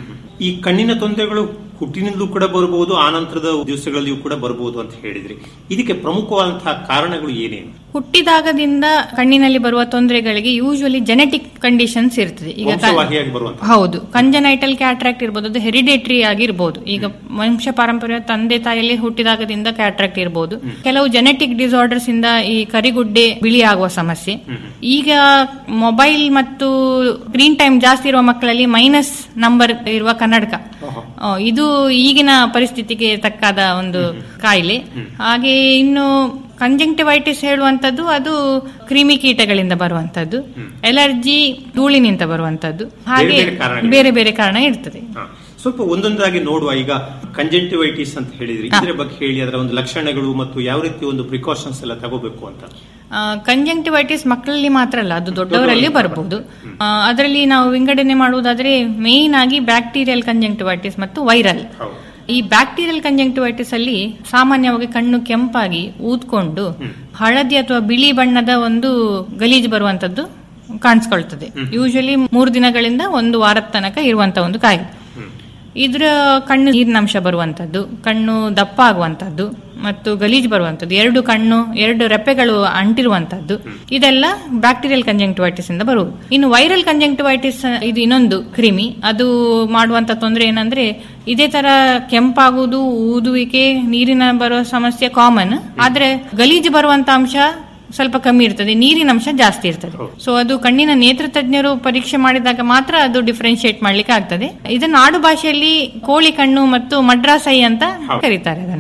ಈ ಕಣ್ಣಿನ ತೊಂದರೆಗಳು ಹುಟ್ಟಿನಿಂದಲೂ ಕೂಡ ಬರಬಹುದು ಆನಂತರದ ದಿವಸಗಳಲ್ಲಿಯೂ ಕೂಡ ಬರಬಹುದು ಅಂತ ಹೇಳಿದ್ರಿ ಇದಕ್ಕೆ ಪ್ರಮುಖವಾದಂತಹ ಕಾರಣಗಳು ಏನೇನು ಹುಟ್ಟಿದಾಗದಿಂದ ಕಣ್ಣಿನಲ್ಲಿ ಬರುವ ತೊಂದರೆಗಳಿಗೆ ಯೂಶುವಲಿ ಜೆನೆಟಿಕ್ ಕಂಡೀಷನ್ಸ್ ಇರ್ತದೆ ಈಗ ಕ- ವಂಶವಾಹಿಯಾಗಿ ಬರುವಂತಹ ಹೌದು ಕಂಜನೈಟಲ್ ಕ್ಯಾಟ್ರಾಕ್ಟ್ ಇರ್ಬೋದು ಅದು ಹೆರಿಡೇಟರಿ ಆಗಿರ್ಬೋದು ಈಗ ವಂಶ ಪಾರಂಪರ್ಯ ತಂದೆ ತಾಯಿಯಲ್ಲಿ ಹುಟ್ಟಿದಾಗದಿಂದ ಕ್ಯಾಟ್ರಾಕ್ಟ್ ಇರ್ಬೋದು ಕೆಲವು ಜೆನೆಟಿಕ್ ಡಿಸಾರ್ಡರ್ಸ್ ಇಂದ ಈ ಕರಿಗುಡ್ಡೆ ಬಿಳಿ ಆಗುವ ಸಮಸ್ಯೆ ಈಗ ಮೊಬೈಲ್ ಮತ್ತು ಸ್ಕ್ರೀನ್ ಟೈಮ್ ಜಾಸ್ತಿ ಇರುವ ಮಕ್ಕಳಲ್ಲಿ ಮೈನಸ್ ನಂಬರ್ ಇರುವ ಕನ್ನಡಕ ಆ, ಇದು ಈಗಿನ ಪರಿಸ್ಥಿತಿಗೆ ತಕ್ಕಾದ ಒಂದು ಕಾಯಿಲೆ ಹಾಗೆ ಇನ್ನು ಕಂಜಂಕ್ಟಿವೈಟಿಸ್ ಹೇಳುವಂತದ್ದು ಅದು ಕ್ರಿಮಿ ಕೀಟಗಳಿಂದ ಬರುವಂತದ್ದು ಎಲರ್ಜಿ ಧೂಳಿನಿಂದ ಬರುವಂತದ್ದು ಹಾಗೆ ಬೇರೆ ಕಾರಣಗಳು. ಬೇರೆ ಬೇರೆ ಕಾರಣ ಇರ್ತದೆ ಹ. ಸ್ವಲ್ಪ ಒಂದೊಂದಾಗಿ ನೋಡುವ ಈಗ ಕಂಜಂಟಿವೈಟಿಸ್ ಅಂತ ಹೇಳಿದ್ರಿ ಇದರ ಬಗ್ಗೆ ಹೇಳಿ ಅದರ ಒಂದು ಲಕ್ಷಣಗಳು ಮತ್ತು ಯಾವ ರೀತಿ ಒಂದು ಪ್ರಿಕಾಷನ್ಸ್ ಎಲ್ಲ ತಗೋಬೇಕು ಅಂತ ಕಂಜಂಕ್ಟಿವೈಟಿಸ್ ಮಕ್ಕಳಲ್ಲಿ ಮಾತ್ರ ಅಲ್ಲ ಅದು ದೊಡ್ಡವರಲ್ಲಿ ಬರಬಹುದು ಅದರಲ್ಲಿ ನಾವು ವಿಂಗಡಣೆ ಮಾಡುವುದಾದ್ರೆ ಮೇನ್ ಆಗಿ ಬ್ಯಾಕ್ಟೀರಿಯಲ್ ಕಂಜಂಕ್ಟಿವೈಟಿಸ್ ಮತ್ತು ವೈರಲ್ ಹೌದು ಈ ಬ್ಯಾಕ್ಟೀರಿಯಲ್ ಕಂಜಂಕ್ಟಿವೈಟಿಸ್ ಅಲ್ಲಿ ಸಾಮಾನ್ಯವಾಗಿ ಕಣ್ಣು ಕೆಂಪಾಗಿ ಊದ್ಕೊಂಡು ಹಳದಿ ಅಥವಾ ಬಿಳಿ ಬಣ್ಣದ ಒಂದು ಗಲೀಜು ಬರುವಂತದ್ದು ಕಾಣಿಸ್ಕೊಳ್ತದೆ ಯೂಶಲಿ ಮೂರು ದಿನಗಳಿಂದ ಒಂದು ವಾರದ ತನಕ ಇರುವಂತ ಒಂದು ಕಾಯಿಲೆ ಇದ್ರ ಕಣ್ಣು ನೀರಿನಂಶ ಬರುವಂತದ್ದು ಕಣ್ಣು ದಪ್ಪ ಆಗುವಂತದ್ದು ಮತ್ತು ಗಲೀಜು ಬರುವಂತದ್ದು ಎರಡು ಕಣ್ಣು ಎರಡು ರೆಪ್ಪೆಗಳು ಅಂಟಿರುವಂತದ್ದು ಇದೆಲ್ಲ ಬ್ಯಾಕ್ಟೀರಿಯಲ್ ಕಂಜಂಕ್ಟಿವೈಟಿಸ್ ಇಂದ ಬರುವುದು ಇನ್ನು ವೈರಲ್ ಕಂಜಂಕ್ಟಿವೈಟಿಸ್ ಇದು ಇನ್ನೊಂದು ಕ್ರಿಮಿ ಅದು ಮಾಡುವಂತ ತೊಂದರೆ ಏನಂದ್ರೆ ಇದೇ ತರ ಕೆಂಪಾಗುವುದು ಊದುವಿಕೆ ನೀರಿನ ಬರುವ ಸಮಸ್ಯೆ ಕಾಮನ್ ಆದ್ರೆ ಗಲೀಜು ಬರುವಂತ ಅಂಶ ಸ್ವಲ್ಪ ಕಮ್ಮಿ ಇರ್ತದೆ ನೀರಿನ ಅಂಶ ಜಾಸ್ತಿ ಇರ್ತದೆ ಸೊ ಅದು ಕಣ್ಣಿನ ನೇತ್ರ ತಜ್ಞರು ಪರೀಕ್ಷೆ ಮಾಡಿದಾಗ ಮಾತ್ರ ಅದು ಡಿಫ್ರೆನ್ಶಿಯೇಟ್ ಮಾಡ್ಲಿಕ್ಕೆ ಆಗ್ತದೆ ಇದನ್ನ ಆಡು ಭಾಷೆಯಲ್ಲಿ ಕೋಳಿ ಕಣ್ಣು ಮತ್ತು ಮಡ್ರಾಸೈ ಅಂತ ಕರೀತಾರೆ ಅದನ್ನು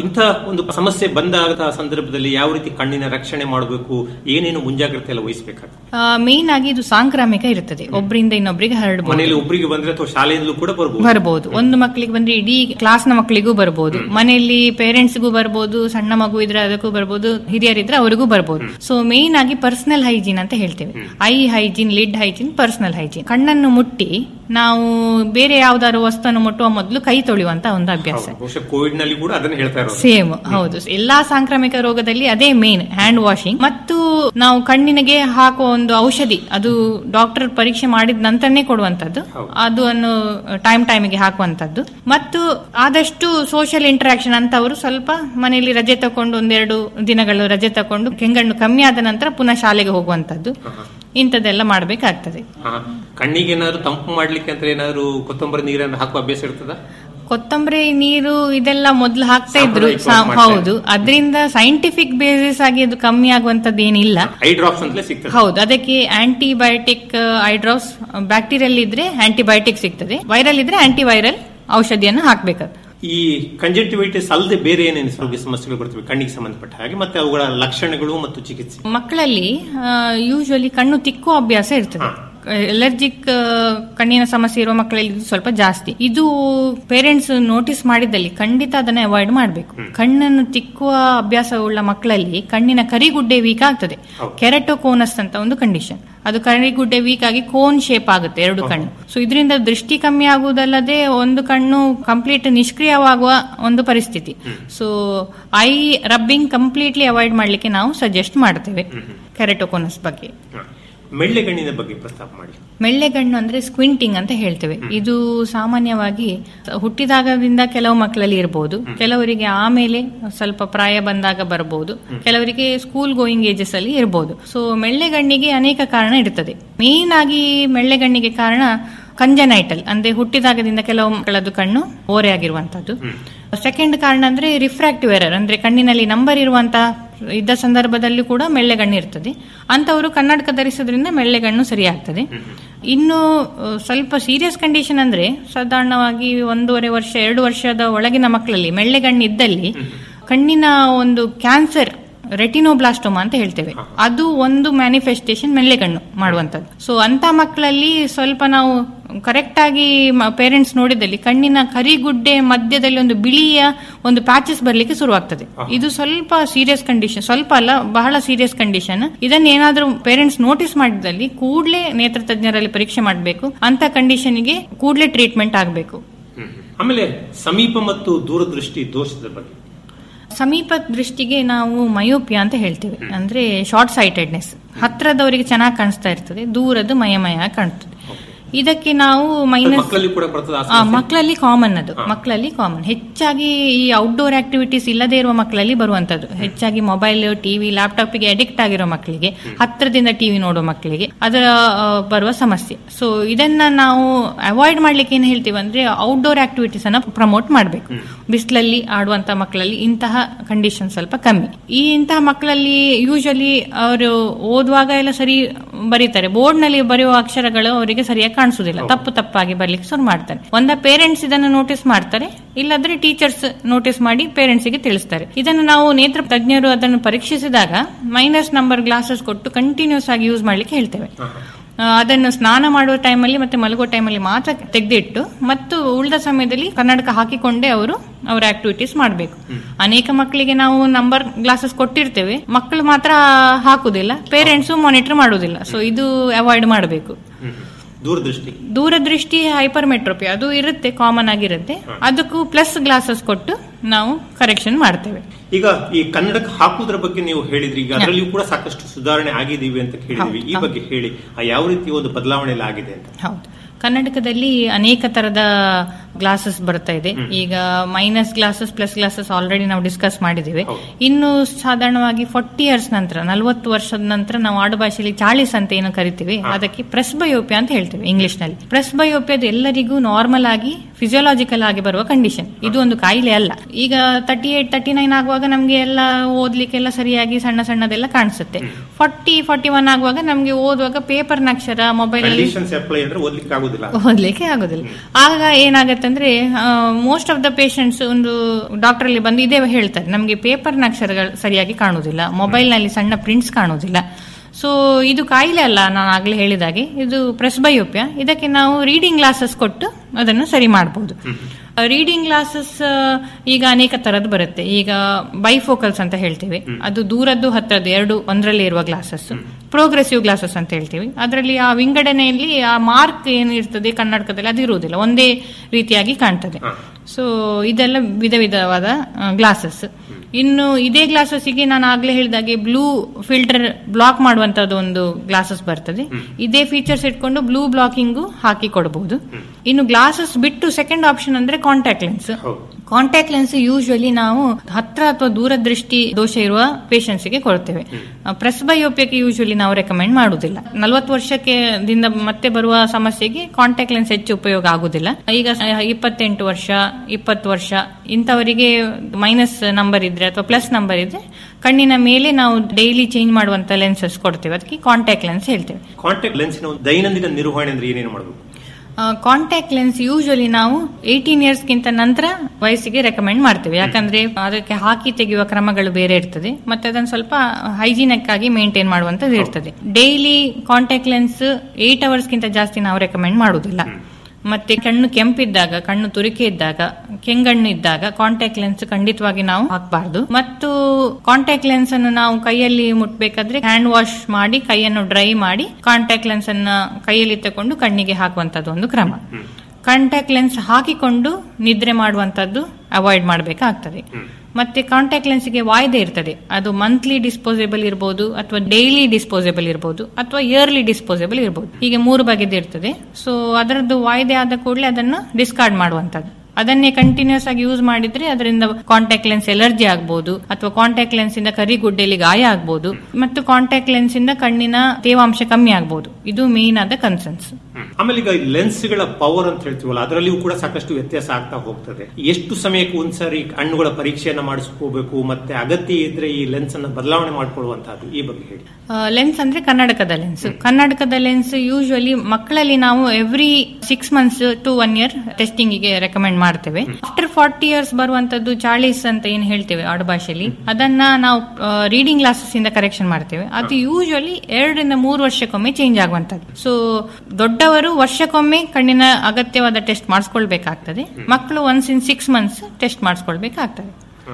ಇಂಥ ಒಂದು ಸಮಸ್ಯೆ ಬಂದಾಗ ಸಂದರ್ಭದಲ್ಲಿ ಯಾವ ರೀತಿ ಕಣ್ಣಿನ ರಕ್ಷಣೆ ಮಾಡಬೇಕು ಏನೇನು ಮುಂಜಾಗ್ರತೆ ಎಲ್ಲ ವಹಿಸಬೇಕಾಗ್ತದೆ ಮೇನ್ ಆಗಿ ಇದು ಸಾಂಕ್ರಾಮಿಕ ಇರ್ತದೆ ಒಬ್ಬರಿಂದ ಇನ್ನೊಬ್ಬರಿಗೆ ಹರಡಬಹುದು ಮನೆಯಲ್ಲಿ ಒಬ್ಬರಿಗೆ ಬಂದ್ರೆ ಅಥವಾ ಶಾಲೆಯಿಂದಲೂ ಕೂಡ ಬರ್ಬೋದು ಬರಬಹುದು ಒಂದು ಮಕ್ಕಳಿಗೆ ಬಂದ್ರೆ ಇಡೀ ಕ್ಲಾಸ್ ನ ಮಕ್ಕಳಿಗೂ ಬರಬಹುದು ಮನೆಯಲ್ಲಿ ಪೇರೆಂಟ್ಸ್ಗೂ ಬರ್ಬೋದು ಸಣ್ಣ ಮಗು ಇದ್ರೆ ಅದಕ್ಕೂ ಬರ್ಬೋದು ಹಿರಿಯರಿದ್ರೆ ಅವರಿಗೂ ಬರ್ಬೋದು ಸೊ ಮೇನ್ ಆಗಿ ಪರ್ಸನಲ್ ಹೈಜೀನ್ ಅಂತ ಹೇಳ್ತೇವೆ eye hygiene lid hygiene personal hygiene ಕಣ್ಣನ್ನು ಮುಟ್ಟಿ ನಾವು ಬೇರೆ ಯಾವ್ದಾದ್ರು ವಸ್ತುವನ್ನು ಮುಟ್ಟುವ ಮೊದಲು ಕೈ ತೊಳೆಯುವಂತ ಒಂದು ಅಭ್ಯಾಸ ಹೌದು. ಬಹುಶಃ ಕೋವಿಡ್ ನಲ್ಲಿ ಕೂಡ ಅದನ್ನ ಹೇಳ್ತಾ ಇರೋದು ಸೇಮ್ ಹೌದು ಎಲ್ಲಾ ಸಾಂಕ್ರಾಮಿಕ ರೋಗದಲ್ಲಿ ಅದೇ ಮೇನ್ ಹ್ಯಾಂಡ್ ವಾಷಿಂಗ್ ಮತ್ತು ನಾವು ಕಣ್ಣಿನಿಗೆ ಹಾಕುವ ಒಂದು ಔಷಧಿ ಅದು ಡಾಕ್ಟರ್ ಪರೀಕ್ಷೆ ಮಾಡಿದ ನಂತರನೇ ಕೊಡುವಂತದ್ದು ಅದು ಅನ್ನು ಟೈಮ್ ಟೈಮಿಗೆ ಹಾಕುವಂತದ್ದು ಮತ್ತು ಆದಷ್ಟು ಸೋಷಿಯಲ್ ಇಂಟರಾಕ್ಷನ್ ಅಂತವರು ಸ್ವಲ್ಪ ಮನೆಯಲ್ಲಿ ರಜೆ ತಕೊಂಡು ಒಂದೆರಡು ದಿನಗಳು ರಜೆ ತಕೊಂಡು ಕೆಂಗಣ್ಣು ಕಮ್ಮಿ ಆದ ನಂತರ ಪುನಃ ಶಾಲೆಗೆ ಹೋಗುವಂತದ್ದು ಇಂಥದ್ದೆಲ್ಲ ಮಾಡಬೇಕಾಗ್ತದೆ ಹಾ. ಕಣ್ಣಿಗೆ ಏನಾದ್ರು ತಂಪು ಮಾಡ್ಲಿಕ್ಕೆ ಅಂತ ಏನಾದ್ರು ಕೊತ್ತಂಬರಿ ನೀರನ್ನು ಹಾಕುವ ಅಭ್ಯಾಸ ಇರ್ತದ ಕೊತ್ತಂಬರಿ ನೀರು ಇದೆಲ್ಲ ಮೊದಲು ಹಾಕ್ತಾ ಇದ್ರು ಸಾಂಪ್ರದಾಯಿಕವಾಗಿ ಸಾ- ಮಾಡ್ತಾ ಹೌದು ಅದರಿಂದ ಸೈಂಟಿಫಿಕ್ ಬೇಸಿಸ್ ಆಗಿ ಅದು ಕಮ್ಮಿ ಆಗುವಂತದ್ದು ಏನಿಲ್ಲ ಐ ಡ್ರಾಪ್ಸ್ ಅಂತಲೇ ಸಿಗ್ತದೆ ಹೌದು ಅದಕ್ಕೆ ಆಂಟಿಬಯೋಟಿಕ್ ಐಡ್ರಾಪ್ಸ್ ಬ್ಯಾಕ್ಟೀರಿಯಲ್ ಇದ್ರೆ ಆಂಟಿಬಯೋಟಿಕ್ ಸಿಗ್ತದೆ ವೈರಲ್ ಇದ್ರೆ ಆಂಟಿವೈರಲ್ ಔಷಧಿಯನ್ನು ಹಾಕ್ಬೇಕಾಗ್ತದೆ ಈ ಕಂಜಂಟಿವೈಟಿಸ್ ಅಲ್ಲದೆ ಬೇರೆ ಏನೇನು ಆರೋಗ್ಯ ಸಮಸ್ಯೆಗಳು ಬರ್ತವೆ ಕಣ್ಣಿಗೆ ಸಂಬಂಧಪಟ್ಟ ಹಾಗೆ ಮತ್ತೆ ಅವುಗಳ ಲಕ್ಷಣಗಳು ಮತ್ತು ಚಿಕಿತ್ಸೆ ಮಕ್ಕಳಲ್ಲಿ ಯೂಶುವಲಿ ಕಣ್ಣು ತಿಕ್ಕುವ ಅಭ್ಯಾಸ ಇರ್ತದೆ ಎಲರ್ಜಿಕ್ ಕಣ್ಣಿನ ಸಮಸ್ಯೆ ಇರುವ ಮಕ್ಕಳಲ್ಲಿ ಇದು ಸ್ವಲ್ಪ ಜಾಸ್ತಿ ಇದು ಪೇರೆಂಟ್ಸ್ ನೋಟಿಸ್ ಮಾಡಿದಲ್ಲಿ ಖಂಡಿತ ಅದನ್ನ ಅವಾಯ್ಡ್ ಮಾಡಬೇಕು ಕಣ್ಣನ್ನು ತಿಕ್ಕುವ ಅಭ್ಯಾಸವುಳ್ಳ ಮಕ್ಕಳಲ್ಲಿ ಕಣ್ಣಿನ ಕರಿಗುಡ್ಡೆ ವೀಕ್ ಆಗ್ತದೆ ಕೆರೆಟೋಕೋನಸ್ ಅಂತ ಒಂದು ಕಂಡೀಷನ್ ಅದು ಕರಿಗುಡ್ಡೆ ವೀಕ್ ಆಗಿ ಕೋನ್ ಶೇಪ್ ಆಗುತ್ತೆ ಎರಡು ಕಣ್ಣು ಸೊ ಇದರಿಂದ ದೃಷ್ಟಿ ಕಮ್ಮಿ ಆಗುವುದಲ್ಲದೆ ಒಂದು ಕಣ್ಣು ಕಂಪ್ಲೀಟ್ ನಿಷ್ಕ್ರಿಯವಾಗುವ ಒಂದು ಪರಿಸ್ಥಿತಿ so eye rubbing completely avoid ಮಾಡ್ಲಿಕ್ಕೆ ನಾವು ಸಜೆಸ್ಟ್ ಮಾಡ್ತೇವೆ ಕೆರೆಟೋಕೋನಸ್ ಬಗ್ಗೆ ಹಾ. ಮೆಳ್ಳೆಗಣ್ಣಿನ ಬಗ್ಗೆ ಪ್ರಸ್ತಾಪ ಮಾಡಿ ಮೆಳ್ಳೆಗಣ್ಣು ಅಂದ್ರೆ ಸ್ಕ್ವಿಂಟಿಂಗ್ ಅಂತ ಹೇಳ್ತೇವೆ ಇದು ಸಾಮಾನ್ಯವಾಗಿ ಹುಟ್ಟಿದಾಗದಿಂದ ಕೆಲವು ಮಕ್ಕಳಲ್ಲಿ ಇರಬಹುದು ಕೆಲವರಿಗೆ ಆಮೇಲೆ ಸ್ವಲ್ಪ ಪ್ರಾಯ ಬಂದಾಗ ಬರಬಹುದು ಕೆಲವರಿಗೆ ಸ್ಕೂಲ್ ಗೋಯಿಂಗ್ ಏಜಸ್ ಅಲ್ಲಿ ಇರಬಹುದು ಸೊ ಮೆಳ್ಳೆಗಣ್ಣಿಗೆ ಅನೇಕ ಕಾರಣ ಇರ್ತದೆ ಮೇನ್ ಆಗಿ ಮೆಳ್ಳೆಗಣ್ಣಿಗೆ ಕಾರಣ ಕಂಜನೈಟಲ್ ಅಂದ್ರೆ ಹುಟ್ಟಿದಾಗದಿಂದ ಕೆಲವು ಮಕ್ಕಳದ್ದು ಕಣ್ಣು ಓರೆ ಆಗಿರುವಂತದ್ದು ಸೆಕೆಂಡ್ ಕಾರಣ ಅಂದ್ರೆ ರಿಫ್ರಾಕ್ಟಿವ್ ಎರರ್ ಅಂದ್ರೆ ಕಣ್ಣಿನಲ್ಲಿ ನಂಬರ್ ಇರುವಂತ ಇದ್ದ ಸಂದರ್ಭದಲ್ಲಿ ಕೂಡ ಮೆಳ್ಳೆಗಣ್ಣು ಇರ್ತದೆ ಅಂತವರು ಕನ್ನಡಕ ಧರಿಸೋದ್ರಿಂದ ಮೆಳ್ಳೆಗಣ್ಣು ಸರಿಯಾಗ್ತದೆ ಇನ್ನು ಅಹ್, ಸ್ವಲ್ಪ ಸೀರಿಯಸ್ ಕಂಡೀಷನ್ ಅಂದ್ರೆ ಸಾಧಾರಣವಾಗಿ ಒಂದೂವರೆ ವರ್ಷ ಎರಡು ವರ್ಷದ ಒಳಗಿನ ಮಕ್ಕಳಲ್ಲಿ ಮೆಳ್ಳೆಗಣ್ಣು ಇದ್ದಲ್ಲಿ ಕಣ್ಣಿನ ಒಂದು ಕ್ಯಾನ್ಸರ್ ರೆಟಿನೋಬ್ಲಾಸ್ಟೋಮಾ ಅಂತ ಹೇಳ್ತೇವೆ ಅದು ಒಂದು ಮ್ಯಾನಿಫೆಸ್ಟೇಷನ್ ಮೆಳ್ಳೆಗಣ್ಣು ಮಾಡುವಂತದ್ದು ಸೊ ಅಂತ ಮಕ್ಕಳಲ್ಲಿ ಸ್ವಲ್ಪ ನಾವು ಕರೆಕ್ಟ್ ಆಗಿ ಪೇರೆಂಟ್ಸ್ ನೋಡಿದಲ್ಲಿ ಕಣ್ಣಿನ ಕರಿಗುಡ್ಡೆ ಮಧ್ಯದಲ್ಲಿ ಒಂದು ಬಿಳಿಯ ಒಂದು ಪ್ಯಾಚಸ್ ಬರ್ಲಿಕ್ಕೆ ಶುರುವಾಗ್ತದೆ ಇದು ಸ್ವಲ್ಪ ಸೀರಿಯಸ್ ಕಂಡೀಷನ್ ಸ್ವಲ್ಪ ಅಲ್ಲ ಬಹಳ ಸೀರಿಯಸ್ ಕಂಡೀಷನ್ ಇದನ್ನ ಏನಾದ್ರೂ ಪೇರೆಂಟ್ಸ್ ನೋಟಿಸ್ ಮಾಡಿದಲ್ಲಿ ಕೂಡಲೇ ನೇತ್ರ ತಜ್ಞರಲ್ಲಿ ಪರೀಕ್ಷೆ ಮಾಡಬೇಕು ಅಂತ ಕಂಡೀಷನ್ಗೆ ಕೂಡಲೇ ಟ್ರೀಟ್ಮೆಂಟ್ ಆಗಬೇಕು ಆಮೇಲೆ ಸಮೀಪ ಮತ್ತು ದೂರದೃಷ್ಟಿ ದೋಷದ ಬಗ್ಗೆ ಸಮೀಪ ದೃಷ್ಟಿಗೆ ನಾವು ಮಯೋಪಿಯಾ ಅಂತ ಹೇಳ್ತೇವೆ ಅಂದ್ರೆ ಶಾರ್ಟ್ ಸೈಟೆಡ್ನೆಸ್ ಹತ್ರದವರಿಗೆ ಚೆನ್ನಾಗಿ ಕಾಣಿಸ್ತಾ ಇರ್ತದೆ ದೂರದ್ದು ಮಯಮಯ ಕಾಣ್ತದೆ ಇದಕ್ಕೆ ನಾವು ಮೈನಸ್ ಮಕ್ಕಳಲ್ಲಿ ಕೂಡ ಬರ್ತದೆ ಆ ಆ, ಸಮಸ್ಯೆ? ಮಕ್ಕಳಲ್ಲಿ ಕಾಮನ್ ಅದು ಮಕ್ಕಳಲ್ಲಿ ಕಾಮನ್ ಹೆಚ್ಚಾಗಿ ಈ ಔಟ್ಡೋರ್ ಆಕ್ಟಿವಿಟೀಸ್ ಇಲ್ಲದೇ ಇರುವ ಮಕ್ಕಳಲ್ಲಿ ಬರುವಂತದ್ದು ಹೆಚ್ಚಾಗಿ ಮೊಬೈಲ್ ಟಿವಿ ಲ್ಯಾಪ್ಟಾಪ್ಗೆ ಅಡಿಕ್ಟ್ ಆಗಿರೋ ಮಕ್ಕಳಿಗೆ ಹತ್ರದಿಂದ ಟಿವಿ ನೋಡೋ ಮಕ್ಕಳಿಗೆ ಅದರ ಆ, ಬರುವ ಸಮಸ್ಯೆ ಸೊ ಇದನ್ನ ನಾವು ಅವಾಯ್ಡ್ ಮಾಡ್ಲಿಕ್ಕೆ ಏನ್ ಹೇಳ್ತೀವಿ ಅಂದ್ರೆ ಔಟ್ಡೋರ್ ಆಕ್ಟಿವಿಟೀಸ್ ಅನ್ನ ಪ್ರಮೋಟ್ ಮಾಡಬೇಕು ಬಿಸಿಲಲ್ಲಿ ಆಡುವಂತ ಮಕ್ಕಳಲ್ಲಿ ಇಂತಹ ಕಂಡೀಷನ್ ಸ್ವಲ್ಪ ಕಮ್ಮಿ ಈ ಇಂತಹ ಮಕ್ಕಳಲ್ಲಿ ಯೂಶಲಿ ಅವರು ಓದುವಾಗ ಎಲ್ಲ ಸರಿ ಬರೀತಾರೆ ಬೋರ್ಡ್ ನಲ್ಲಿ ಬರೆಯುವ ಅಕ್ಷರಗಳು ಅವರಿಗೆ ಸರಿಯಾಗಿ ಕಾಣಿಸುದಿಲ್ಲ ತಪ್ಪು ತಪ್ಪಾಗಿ ಬರ್ಲಿಕ್ಕೆ ಶುರು ಮಾಡ್ತಾರೆ ಒಂದ ಪೇರೆಂಟ್ಸ್ ಇದನ್ನು ನೋಟಿಸ್ ಮಾಡ್ತಾರೆ ಇಲ್ಲಾದ್ರೆ ಟೀಚರ್ಸ್ ನೋಟಿಸ್ ಮಾಡಿ ಪೇರೆಂಟ್ಸ್ ಗೆ ತಿಳಿಸ್ತಾರೆ ಇದನ್ನು ನಾವು ನೇತ್ರ ತಜ್ಞರು ಅದನ್ನು ಪರೀಕ್ಷಿಸಿದಾಗ ಮೈನಸ್ ನಂಬರ್ ಗ್ಲಾಸಸ್ ಕೊಟ್ಟು ಕಂಟಿನ್ಯೂಸ್ ಆಗಿ ಯೂಸ್ ಮಾಡ್ಲಿಕ್ಕೆ ಹೇಳ್ತೇವೆ ಆ, ಅದನ್ನು ಸ್ನಾನ ಮಾಡುವ ಟೈಮಲ್ಲಿ ಮತ್ತೆ ಮಲಗುವ ಟೈಮಲ್ಲಿ ಮಾತ್ರ ತೆಗೆದಿಟ್ಟು ಮತ್ತು ಉಳಿದ ಸಮಯದಲ್ಲಿ ಕನ್ನಡಕ ಹಾಕಿಕೊಂಡೇ ಅವರು ಅವರ ಆಕ್ಟಿವಿಟೀಸ್ ಮಾಡಬೇಕು ಅನೇಕ ಮಕ್ಕಳಿಗೆ ನಾವು ನಂಬರ್ ಗ್ಲಾಸಸ್ ಕೊಟ್ಟಿರ್ತೇವೆ ಮಕ್ಕಳು ಮಾತ್ರ ಹಾಕುದಿಲ್ಲ ಪೇರೆಂಟ್ಸ್ ಮಾನಿಟರ್ ಮಾಡುವುದಿಲ್ಲ ಸೊ ಇದು ಅವಾಯ್ಡ್ ಮಾಡಬೇಕು ಹ್ಮ್. ದೂರದೃಷ್ಟಿ ದೂರದೃಷ್ಟಿ ಹೈಪರ್ಮೆಟ್ರೋಪಿ ಅದು ಇರುತ್ತೆ ಕಾಮನ್ ಆಗಿರುತ್ತೆ ಅದಕ್ಕೂ ಪ್ಲಸ್ ಗ್ಲಾಸಸ್ ಕೊಟ್ಟು ನಾವು ಕರೆಕ್ಷನ್ ಮಾಡ್ತೇವೆ ಈಗ ಈ ಕನ್ನಡಕ್ಕೆ ಹಾಕುವುದರ ಬಗ್ಗೆ ನೀವು ಹೇಳಿದ್ರಿ ಈಗ ಅದರಲ್ಲಿಯೂ ಕೂಡ ಸಾಕಷ್ಟು ಸುಧಾರಣೆ ಆಗಿದೀವಿ ಅಂತ ಕೇಳಿದ್ವಿ ಈ ಬಗ್ಗೆ ಹೇಳಿ ಆ ಯಾವ ರೀತಿ ಒಂದು ಬದಲಾವಣೆ ಎಲ್ಲ ಆಗಿದೆ ಅಂತ ಹೌದು ಕರ್ನಾಟಕದಲ್ಲಿ ಅನೇಕ ತರದ ಗ್ಲಾಸಸ್ ಬರ್ತಾ ಇದೆ ಈಗ minus glasses plus glasses already ನಾವು ಡಿಸ್ಕಸ್ ಮಾಡಿದ್ದೇವೆ ಇನ್ನು ಸಾಧಾರಣವಾಗಿ ಫಾರ್ಟಿ ಇಯರ್ಸ್ ನಂತರ ನಲವತ್ತು ವರ್ಷದ ನಂತರ ನಾವು ಆಡು ಭಾಷೆಯಲ್ಲಿ ಚಾಳಿಸ್ ಅಂತ ಏನು ಕರಿತೀವಿ ಅದಕ್ಕೆ ಪ್ರೆಸ್ ಬಯೋಪಿಯಾ ಅಂತ ಹೇಳ್ತೇವೆ ಇಂಗ್ಲಿಷ್ ನಲ್ಲಿ ಪ್ರೆಸ್ ಬಯೋಪಿಯಾದ ಎಲ್ಲರಿಗೂ ನಾರ್ಮಲ್ ಆಗಿ ಫಿಸಿಯೋಲಾಜಿಕಲ್ ಆಗಿ ಬರುವ ಕಂಡೀಷನ್ ಇದು ಒಂದು ಕಾಯಿಲೆ ಅಲ್ಲ ಈಗ ತರ್ಟಿ ಏಟ್ ತರ್ಟಿ ನೈನ್ ಆಗುವಾಗ ನಮ್ಗೆ ಎಲ್ಲ ಓದ್ಲಿಕ್ಕೆಲ್ಲ ಸರಿಯಾಗಿ ಸಣ್ಣ ಸಣ್ಣದೆಲ್ಲ ಕಾಣಿಸುತ್ತೆ ಫಾರ್ಟಿ ಫಾರ್ಟಿ ಒನ್ ಆಗುವಾಗ ನಮ್ಗೆ ಓದುವಾಗ ಪೇಪರ್ನ ಅಕ್ಷರ ಮೊಬೈಲ್ ಅಲ್ಲಿ ಕಂಡೀಷನ್ಸ್ ಅಪ್ಲೈ ಅಂದ್ರೆ ಓದ್ಲಿಕ್ಕೆ ಆಗುದಿಲ್ಲ ಓದ್ಲಿಕ್ಕೆ ಆಗೋದಿಲ್ಲ ಆಗ ಏನಾಗತ್ತೆ ಏನಾಯ್ತಂದ್ರೆ ಮೋಸ್ಟ್ ಆಫ್ ದ ಪೇಷಂಟ್ಸ್ ಒಂದು ಡಾಕ್ಟರ್ ಅಲ್ಲಿ ಬಂದು ಇದೇ ಹೇಳ್ತಾರೆ ನಮಗೆ ಪೇಪರ್ನ ಅಕ್ಷರಗಳು ಸರಿಯಾಗಿ ಕಾಣುವುದಿಲ್ಲ ಮೊಬೈಲ್ ನಲ್ಲಿ ಸಣ್ಣ ಪ್ರಿಂಟ್ಸ್ ಕಾಣುವುದಿಲ್ಲ ಸೊ ಇದು ಕಾಯಿಲೆ ಅಲ್ಲ ನಾನು ಆಗ್ಲೇ ಹೇಳಿದಾಗೆ ಇದು ಪ್ರೆಸ್ಬಯೋಪ್ಯ ಇದಕ್ಕೆ ನಾವು ರೀಡಿಂಗ್ ಗ್ಲಾಸಸ್ ಕೊಟ್ಟು ಅದನ್ನು ಸರಿ ಮಾಡಬಹುದು ರೀಡಿಂಗ್ ಗ್ಲಾಸಸ್ ಈಗ ಅನೇಕ ತರದ್ದು ಬರುತ್ತೆ ಈಗ ಬೈಫೋಕಲ್ಸ್ ಅಂತ ಹೇಳ್ತೀವಿ ಅದು ದೂರದ್ದು ಹತ್ರದ್ದು ಎರಡು ಒಂದರಲ್ಲಿ ಇರುವ ಗ್ಲಾಸಸ್ ಪ್ರೋಗ್ರೆಸಿವ್ ಗ್ಲಾಸಸ್ ಅಂತ ಹೇಳ್ತೀವಿ ಅದರಲ್ಲಿ ಆ ವಿಂಗಡಣೆಯಲ್ಲಿ ಆ ಮಾರ್ಕ್ ಏನಿರ್ತದೆ ಕನ್ನಡಕದಲ್ಲಿ ಅದು ಇರುವುದಿಲ್ಲ ಒಂದೇ ರೀತಿಯಾಗಿ ಕಾಣ್ತದೆ ಸೊ ಇದೆಲ್ಲ ವಿಧ ವಿಧವಾದ ಗ್ಲಾಸಸ್ ಇನ್ನು ಇದೇ ಗ್ಲಾಸಸ್ಗೆ ನಾನು ಆಗ್ಲೇ ಹೇಳಿದಾಗೆ ಬ್ಲೂ ಫಿಲ್ಟರ್ ಬ್ಲಾಕ್ ಮಾಡುವಂತದ್ದು ಒಂದು ಗ್ಲಾಸಸ್ ಬರ್ತದೆ ಇದೇ ಫೀಚರ್ಸ್ ಇಟ್ಕೊಂಡು ಬ್ಲೂ ಬ್ಲಾಕಿಂಗು ಹಾಕಿ ಕೊಡಬಹುದು ಇನ್ನು ಗ್ಲಾಸಸ್ ಬಿಟ್ಟು ಸೆಕೆಂಡ್ ಆಪ್ಷನ್ ಅಂದ್ರೆ contact lens contact lens usually ನಾವು ಹತ್ರ ಅಥವಾ ದೂರದೃಷ್ಟಿ ದೋಷ ಇರುವ ಪೇಷಂಟ್ಸ್ ಗೆ ಕೊಡ್ತೇವೆ ಪ್ರೆಸ್ ಬಯೋಪಿಯಕ್ಕೆ ಯೂಶುವಲಿ ನಾವು ರೆಕಮೆಂಡ್ ಮಾಡುವುದಿಲ್ಲ ನಲವತ್ತು ವರ್ಷಕ್ಕೆ ದಿಂದ ಮತ್ತೆ ಬರುವ ಸಮಸ್ಯೆಗೆ ಕಾಂಟ್ಯಾಕ್ಟ್ ಲೆನ್ಸ್ ಹೆಚ್ಚು ಉಪಯೋಗ ಆಗುದಿಲ್ಲ ಈಗ ಇಪ್ಪತ್ತೆಂಟು ವರ್ಷ ಇಪ್ಪತ್ತು ವರ್ಷ ಇಂಥವರಿಗೆ ಮೈನಸ್ ನಂಬರ್ ಇದ್ರೆ ಅಥವಾ ಪ್ಲಸ್ ನಂಬರ್ ಇದ್ರೆ ಕಣ್ಣಿನ ಮೇಲೆ ನಾವು ಡೈಲಿ ಚೇಂಜ್ ಮಾಡುವಂತ ಲೆನ್ಸಸ್ ಕೊಡ್ತೇವೆ ಅದಕ್ಕೆ ಕಾಂಟ್ಯಾಕ್ಟ್ ಲೆನ್ಸ್ ಹೇಳ್ತೇವೆ ಕಾಂಟ್ಯಾಕ್ಟ್ ಲೆನ್ಸಿನ ಒಂದು ದೈನಂದಿನ ನಿರ್ವಹಣೆ ಅಂದ್ರೆ ಏನೇನು ಮಾಡಬೇಕು ಕಾಂಟ್ಯಾಕ್ಟ್ ಲೆನ್ಸ್ ಯೂಶುವಲಿ ನಾವು ಏಯ್ಟೀನ್ ಇಯರ್ಸ್ಗಿಂತ ನಂತರ ವಯಸ್ಸಿಗೆ ರೆಕಮೆಂಡ್ ಮಾಡ್ತೇವೆ ಯಾಕಂದ್ರೆ ಅದಕ್ಕೆ ಹಾಕಿ ತೆಗೆಯುವ ಕ್ರಮಗಳು ಬೇರೆ ಇರ್ತದೆ ಮತ್ತೆ ಅದನ್ನು ಸ್ವಲ್ಪ ಹೈಜಿನಿಕ್ ಆಗಿ ಮೇಂಟೈನ್ ಮಾಡುವಂತದ್ದು ಇರ್ತದೆ ಡೈಲಿ ಕಾಂಟ್ಯಾಕ್ಟ್ ಲೆನ್ಸ್ ಏಟ್ ಅವರ್ಸ್ಗಿಂತ ಜಾಸ್ತಿ ನಾವು ರೆಕಮೆಂಡ್ ಮಾಡುವುದಿಲ್ಲ ಮತ್ತೆ ಕಣ್ಣು ಕೆಂಪಿದ್ದಾಗ ಕಣ್ಣು ತುರಿಕೆ ಇದ್ದಾಗ ಕೆಂಗಣ್ಣು ಇದ್ದಾಗ ಕಾಂಟ್ಯಾಕ್ಟ್ ಲೆನ್ಸ್ ಖಂಡಿತವಾಗಿ ನಾವು ಹಾಕಬಾರ್ದು ಮತ್ತು ಕಾಂಟ್ಯಾಕ್ಟ್ ಲೆನ್ಸ್ ಅನ್ನು ನಾವು ಕೈಯಲ್ಲಿ ಮುಟ್ಬೇಕಾದ್ರೆ ಹ್ಯಾಂಡ್ ವಾಶ್ ಮಾಡಿ ಕೈಯನ್ನು ಡ್ರೈ ಮಾಡಿ ಕಾಂಟ್ಯಾಕ್ಟ್ ಲೆನ್ಸ್ ಅನ್ನ ಕೈಯಲ್ಲಿ ತಕೊಂಡು ಕಣ್ಣಿಗೆ ಹಾಕುವಂತದ್ದು ಒಂದು ಕ್ರಮ ಕಾಂಟ್ಯಾಕ್ಟ್ ಲೆನ್ಸ್ ಹಾಕಿಕೊಂಡು ನಿದ್ರೆ ಮಾಡುವಂತದ್ದು ಅವಾಯ್ಡ್ ಮಾಡಬೇಕಾಗ್ತದೆ ಮತ್ತೆ ಕಾಂಟ್ಯಾಕ್ಟ್ ಲೆನ್ಸ್ಗೆ ವಾಯ್ದೆ ಇರ್ತದೆ ಅದು ಮಂತ್ಲಿ ಡಿಸ್ಪೋಸೇಬಲ್ ಇರಬಹುದು ಅಥವಾ ಡೈಲಿ ಡಿಸ್ಪೋಸೇಬಲ್ ಇರಬಹುದು ಅಥವಾ ಇಯರ್ಲಿ ಡಿಸ್ಪೋಸೇಬಲ್ ಇರಬಹುದು ಹೀಗೆ ಮೂರು ಬಗೆದು ಇರ್ತದೆ ಸೊ ಅದರದ್ದು ವಾಯ್ದೆ ಆದ ಕೂಡಲೇ ಅದನ್ನು ಡಿಸ್ಕಾರ್ಡ್ ಮಾಡುವಂತದ್ದು ಅದನ್ನೇ ಕಂಟಿನ್ಯೂಸ್ ಆಗಿ ಯೂಸ್ ಮಾಡಿದ್ರೆ ಅದರಿಂದ ಕಾಂಟ್ಯಾಕ್ಟ್ ಲೆನ್ಸ್ ಎಲರ್ಜಿ ಆಗಬಹುದು ಅಥವಾ ಕಾಂಟ್ಯಾಕ್ಟ್ ಲೆನ್ಸ್ ಇಂದ ಕರಿಗುಡ್ಡೆಯಲ್ಲಿ ಗಾಯ ಆಗಬಹುದು ಮತ್ತು ಕಾಂಟ್ಯಾಕ್ಟ್ ಲೆನ್ಸ್ ಇಂದ ಕಣ್ಣಿನ ತೇವಾಂಶ ಕಮ್ಮಿ ಆಗಬಹುದು ಇದು ಮೇನ್ ಆದ ಕನ್ಸರ್ನ್ಸ್ ಆಮೇಲೆ ಈಗ ಲೆನ್ಸ್ಗಳ ಪವರ್ ಅಂತ ಹೇಳ್ತೀವಲ್ಲ ಅದರಲ್ಲಿಯೂ ಕೂಡ ಸಾಕಷ್ಟು ವ್ಯತ್ಯಾಸ ಆಗ್ತಾ ಹೋಗ್ತದೆ ಎಷ್ಟು ಸಮಯಕ್ಕೆ ಒಂದ್ಸರಿ ಕಣ್ಣುಗಳ ಪರೀಕ್ಷೆಯನ್ನ ಮಾಡಿಸ್ಕೋಬೇಕು ಮತ್ತೆ ಅಗತ್ಯ ಇದ್ರೆ ಈ ಲೆನ್ಸ್ ಅನ್ನ ಬದಲಾವಣೆ ಮಾಡ್ಕೊಳ್ಳುವಂತಹದ್ದು ಈ ಬಗ್ಗೆ ಹೇಳಿ ಲೆನ್ಸ್ ಅಂದ್ರೆ ಕನ್ನಡಕದ ಲೆನ್ಸ್ ಕನ್ನಡಕದ ಲೆನ್ಸ್ ಯೂಶುವಲಿ ಮಕ್ಕಳಲ್ಲಿ ನಾವು every six months to one year testing ಗೆ ರೆಕಮೆಂಡ್ ಮಾಡ್ತೇವೆ ಆಫ್ಟರ್ ಫಾರ್ಟಿ ಇಯರ್ಸ್ ಬರುವಂತದ್ದು ಚಾಳೀಸ್ ಅಂತ ಏನ್ ಹೇಳ್ತೇವೆ ಆಡು ಭಾಷೆಯಲ್ಲಿ ಅದನ್ನ ನಾವು ರೀಡಿಂಗ್ ಕ್ಲಾಸಸ್ ಇಂದ ಕರೆಕ್ಷನ್ ಮಾಡ್ತೇವೆ ಅದು ಯೂಶುವಲಿ ಎರಡರಿಂದ ಮೂರು ವರ್ಷಕ್ಕೊಮ್ಮೆ ಚೇಂಜ್ ಆಗುವಂತದ್ದು ಸೊ ದೊಡ್ಡವರು ವರ್ಷಕ್ಕೊಮ್ಮೆ ಕಣ್ಣಿನ ಅಗತ್ಯವಾದ ಟೆಸ್ಟ್ ಮಾಡಿಸ್ಕೊಳ್ಬೇಕಾಗ್ತದೆ ಮಕ್ಕಳು once in six months test ಮಾಡಿಸ್ಕೊಳ್ಬೇಕಾಗ್ತದೆ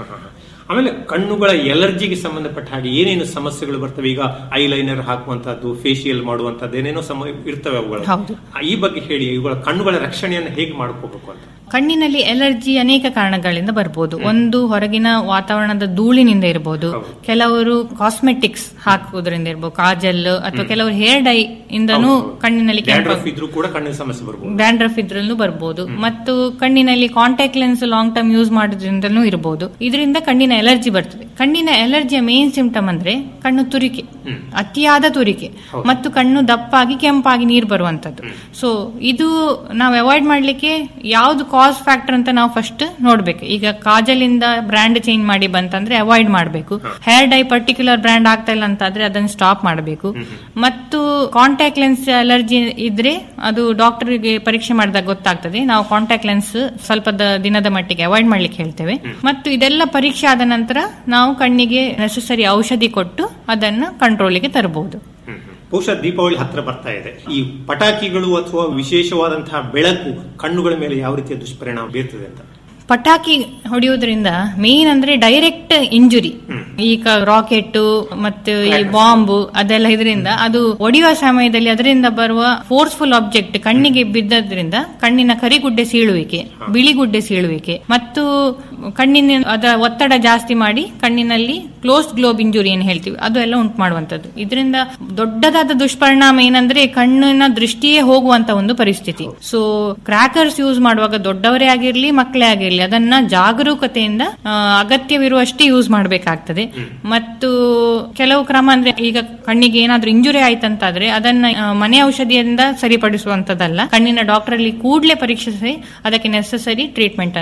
ಆಮೇಲೆ ಕಣ್ಣುಗಳ ಎಲರ್ಜಿಗೆ ಸಂಬಂಧಪಟ್ಟ ಹಾಗೆ ಏನೇನು ಸಮಸ್ಯೆಗಳು ಬರ್ತವೆ ಈಗ ಐ ಲೈನರ್ ಹಾಕುವಂತಹದ್ದು ಫೇಶಿಯಲ್ ಮಾಡುವಂತದ್ದು ಏನೇನೋ ಸಮ ಇರ್ತವೆ ಅವುಗಳು ಹೌದು. ಈ ಬಗ್ಗೆ ಹೇಳಿ ಇವುಗಳ ಕಣ್ಣುಗಳ ರಕ್ಷಣೆಯನ್ನು ಹೇಗೆ ಮಾಡ್ಕೋಬೇಕು ಅಂತ ಕಣ್ಣಿನಲ್ಲಿ ಎಲರ್ಜಿ ಅನೇಕ ಕಾರಣಗಳಿಂದ ಬರ್ಬೋದು ಒಂದು ಹೊರಗಿನ ವಾತಾವರಣದ ಧೂಳಿನಿಂದ ಇರಬಹುದು ಕೆಲವರು ಕಾಸ್ಮೆಟಿಕ್ಸ್ ಹಾಕುವುದರಿಂದ ಇರಬಹುದು ಕಾಜಲ್ ಅಥವಾ ಕೆಲವರು ಹೇರ್ ಡೈ ಇಂದನೂ ಕಣ್ಣಿನಲ್ಲಿ ಕೆಂಪು ಡ್ಯಾಂಡ್ರಫ್ ಇದ್ರೂ ಕೂಡ ಕಣ್ಣಿನ ಸಮಸ್ಯೆ ಬರ್ಬೋದು ಡ್ಯಾಂಡ್ರಫ್ ಇದ್ರಲ್ಲೂ ಬರ್ಬೋದು ಮತ್ತು ಕಣ್ಣಿನಲ್ಲಿ contact lens long term use ಮಾಡೋದ್ರಿಂದಲೂ ಇರಬಹುದು ಇದರಿಂದ ಕಣ್ಣಿನ ಎಲರ್ಜಿ ಬರ್ತದೆ ಕಣ್ಣಿನ ಎಲರ್ಜಿಯ ಮೇನ್ ಸಿಂಪ್ಟಮ್ ಅಂದ್ರೆ ಕಣ್ಣು ತುರಿಕೆ ಅತಿಯಾದ ತುರಿಕೆ ಮತ್ತು ಕಣ್ಣು ದಪ್ಪಾಗಿ ಕೆಂಪಾಗಿ ನೀರು ಬರುವಂತದ್ದು ಸೊ ಇದು ನಾವು ಅವಾಯ್ಡ್ ಮಾಡ್ಲಿಕ್ಕೆ ಯಾವ್ದು ಕಾಸ್ ಫ್ಯಾಕ್ಟರ್ ಅಂತ ನಾವು ಫಸ್ಟ್ ನೋಡ್ಬೇಕು ಈಗ ಕಾಜಲಿಂದ ಬ್ರ್ಯಾಂಡ್ ಚೇಂಜ್ ಮಾಡಿ ಬಂತಂದ್ರೆ ಅವಾಯ್ಡ್ ಮಾಡಬೇಕು ಹೇರ್ ಡೈ ಪರ್ಟಿಕ್ಯುಲರ್ ಬ್ರ್ಯಾಂಡ್ ಆಗ್ತಾ ಇಲ್ಲ ಅಂತಾದ್ರೆ ಅದನ್ನು ಸ್ಟಾಪ್ ಮಾಡಬೇಕು ಮತ್ತು ಕಾಂಟ್ಯಾಕ್ಟ್ ಲೆನ್ಸ್ ಅಲರ್ಜಿ ಇದ್ರೆ ಅದು ಡಾಕ್ಟರ್ಗೆ ಪರೀಕ್ಷೆ ಮಾಡಿದಾಗ ಗೊತ್ತಾಗ್ತದೆ ನಾವು ಕಾಂಟ್ಯಾಕ್ಟ್ ಲೆನ್ಸ್ ಸ್ವಲ್ಪ ದ- ದಿನದ ಮಟ್ಟಿಗೆ ಅವಾಯ್ಡ್ ಮಾಡ್ಲಿಕ್ಕೆ ಹೇಳ್ತೇವೆ ಮತ್ತು ಇದೆಲ್ಲ ಪರೀಕ್ಷೆ ಆದ ನಂತರ ನಾವು ಕಣ್ಣಿಗೆ ನೆಸಸರಿ ಔಷಧಿ ಕೊಟ್ಟು ಅದನ್ನು ಕಂಟ್ರೋಲಿಗೆ ತರಬಹುದು ಬಹುಶಃ ದೀಪಾವಳಿ ಹತ್ರ ಬರ್ತಾ ಇದೆ ಈ ಪಟಾಕಿಗಳು ಅಥವಾ ವಿಶೇಷವಾದಂತಹ ಬೆಳಕು ಕಣ್ಣುಗಳ ಮೇಲೆ ಯಾವ ರೀತಿಯ ದುಷ್ಪರಿಣಾಮ ಬೀರ್ತದೆ ಅಂತ ಪಟಾಕಿ ಹೊಡೆಯುವುದರಿಂದ ಮೇನ್ ಅಂದ್ರೆ ಡೈರೆಕ್ಟ್ ಇಂಜುರಿ ಈಗ ರಾಕೆಟ್ ಮತ್ತು ಈ ಬಾಂಬ್ ಅದೆಲ್ಲ ಇದರಿಂದ ಅದು ಒಡೆಯುವ ಸಮಯದಲ್ಲಿ ಅದರಿಂದ ಬರುವ ಫೋರ್ಸ್ಫುಲ್ ಆಬ್ಜೆಕ್ಟ್ ಕಣ್ಣಿಗೆ ಬಿದ್ದದ್ರಿಂದ ಕಣ್ಣಿನ ಕರಿಗುಡ್ಡೆ ಸೀಳುವಿಕೆ ಬಿಳಿಗುಡ್ಡೆ ಸೀಳುವಿಕೆ ಮತ್ತು ಕಣ್ಣಿನ ಅದ ಒತ್ತಡ ಜಾಸ್ತಿ ಮಾಡಿ ಕಣ್ಣಿನಲ್ಲಿ ಕ್ಲೋಸ್ ಗ್ಲೋಬ್ ಇಂಜುರಿ ಏನ್ ಹೇಳ್ತೀವಿ ಅದು ಎಲ್ಲ ಉಂಟು ಮಾಡುವಂತದ್ದು ಇದರಿಂದ ದೊಡ್ಡದಾದ ದುಷ್ಪರಿಣಾಮ ಏನಂದ್ರೆ ಕಣ್ಣಿನ ದೃಷ್ಟಿಯೇ ಹೋಗುವಂತ ಒಂದು ಪರಿಸ್ಥಿತಿ ಸೊ ಕ್ರ್ಯಾಕರ್ಸ್ ಯೂಸ್ ಮಾಡುವಾಗ ದೊಡ್ಡವರೇ ಆಗಿರ್ಲಿ ಮಕ್ಕಳೇ ಆಗಿರ್ಲಿ ಅದನ್ನ ಜಾಗರೂಕತೆಯಿಂದ ಆ, ಅಗತ್ಯವಿರುವಷ್ಟೇ ಯೂಸ್ ಮಾಡಬೇಕಾಗ್ತದೆ ಮತ್ತು ಕೆಲವು ಕ್ರಮ ಅಂದ್ರೆ ಈಗ ಕಣ್ಣಿಗೆ ಏನಾದ್ರೂ ಇಂಜುರಿ ಆಯ್ತಂತಾದ್ರೆ ಅದನ್ನ ಆ, ಮನೆ ಔಷಧಿಯಿಂದ ಸರಿಪಡಿಸುವಂತದಲ್ಲ ಕಣ್ಣಿನ ಡಾಕ್ಟರ್ ಅಲ್ಲಿ ಕೂಡಲೇ ಪರೀಕ್ಷಿಸಿ ಅದಕ್ಕೆ ನೆಸಸರಿ ಟ್ರೀಟ್ಮೆಂಟ್ ಅನ್ನ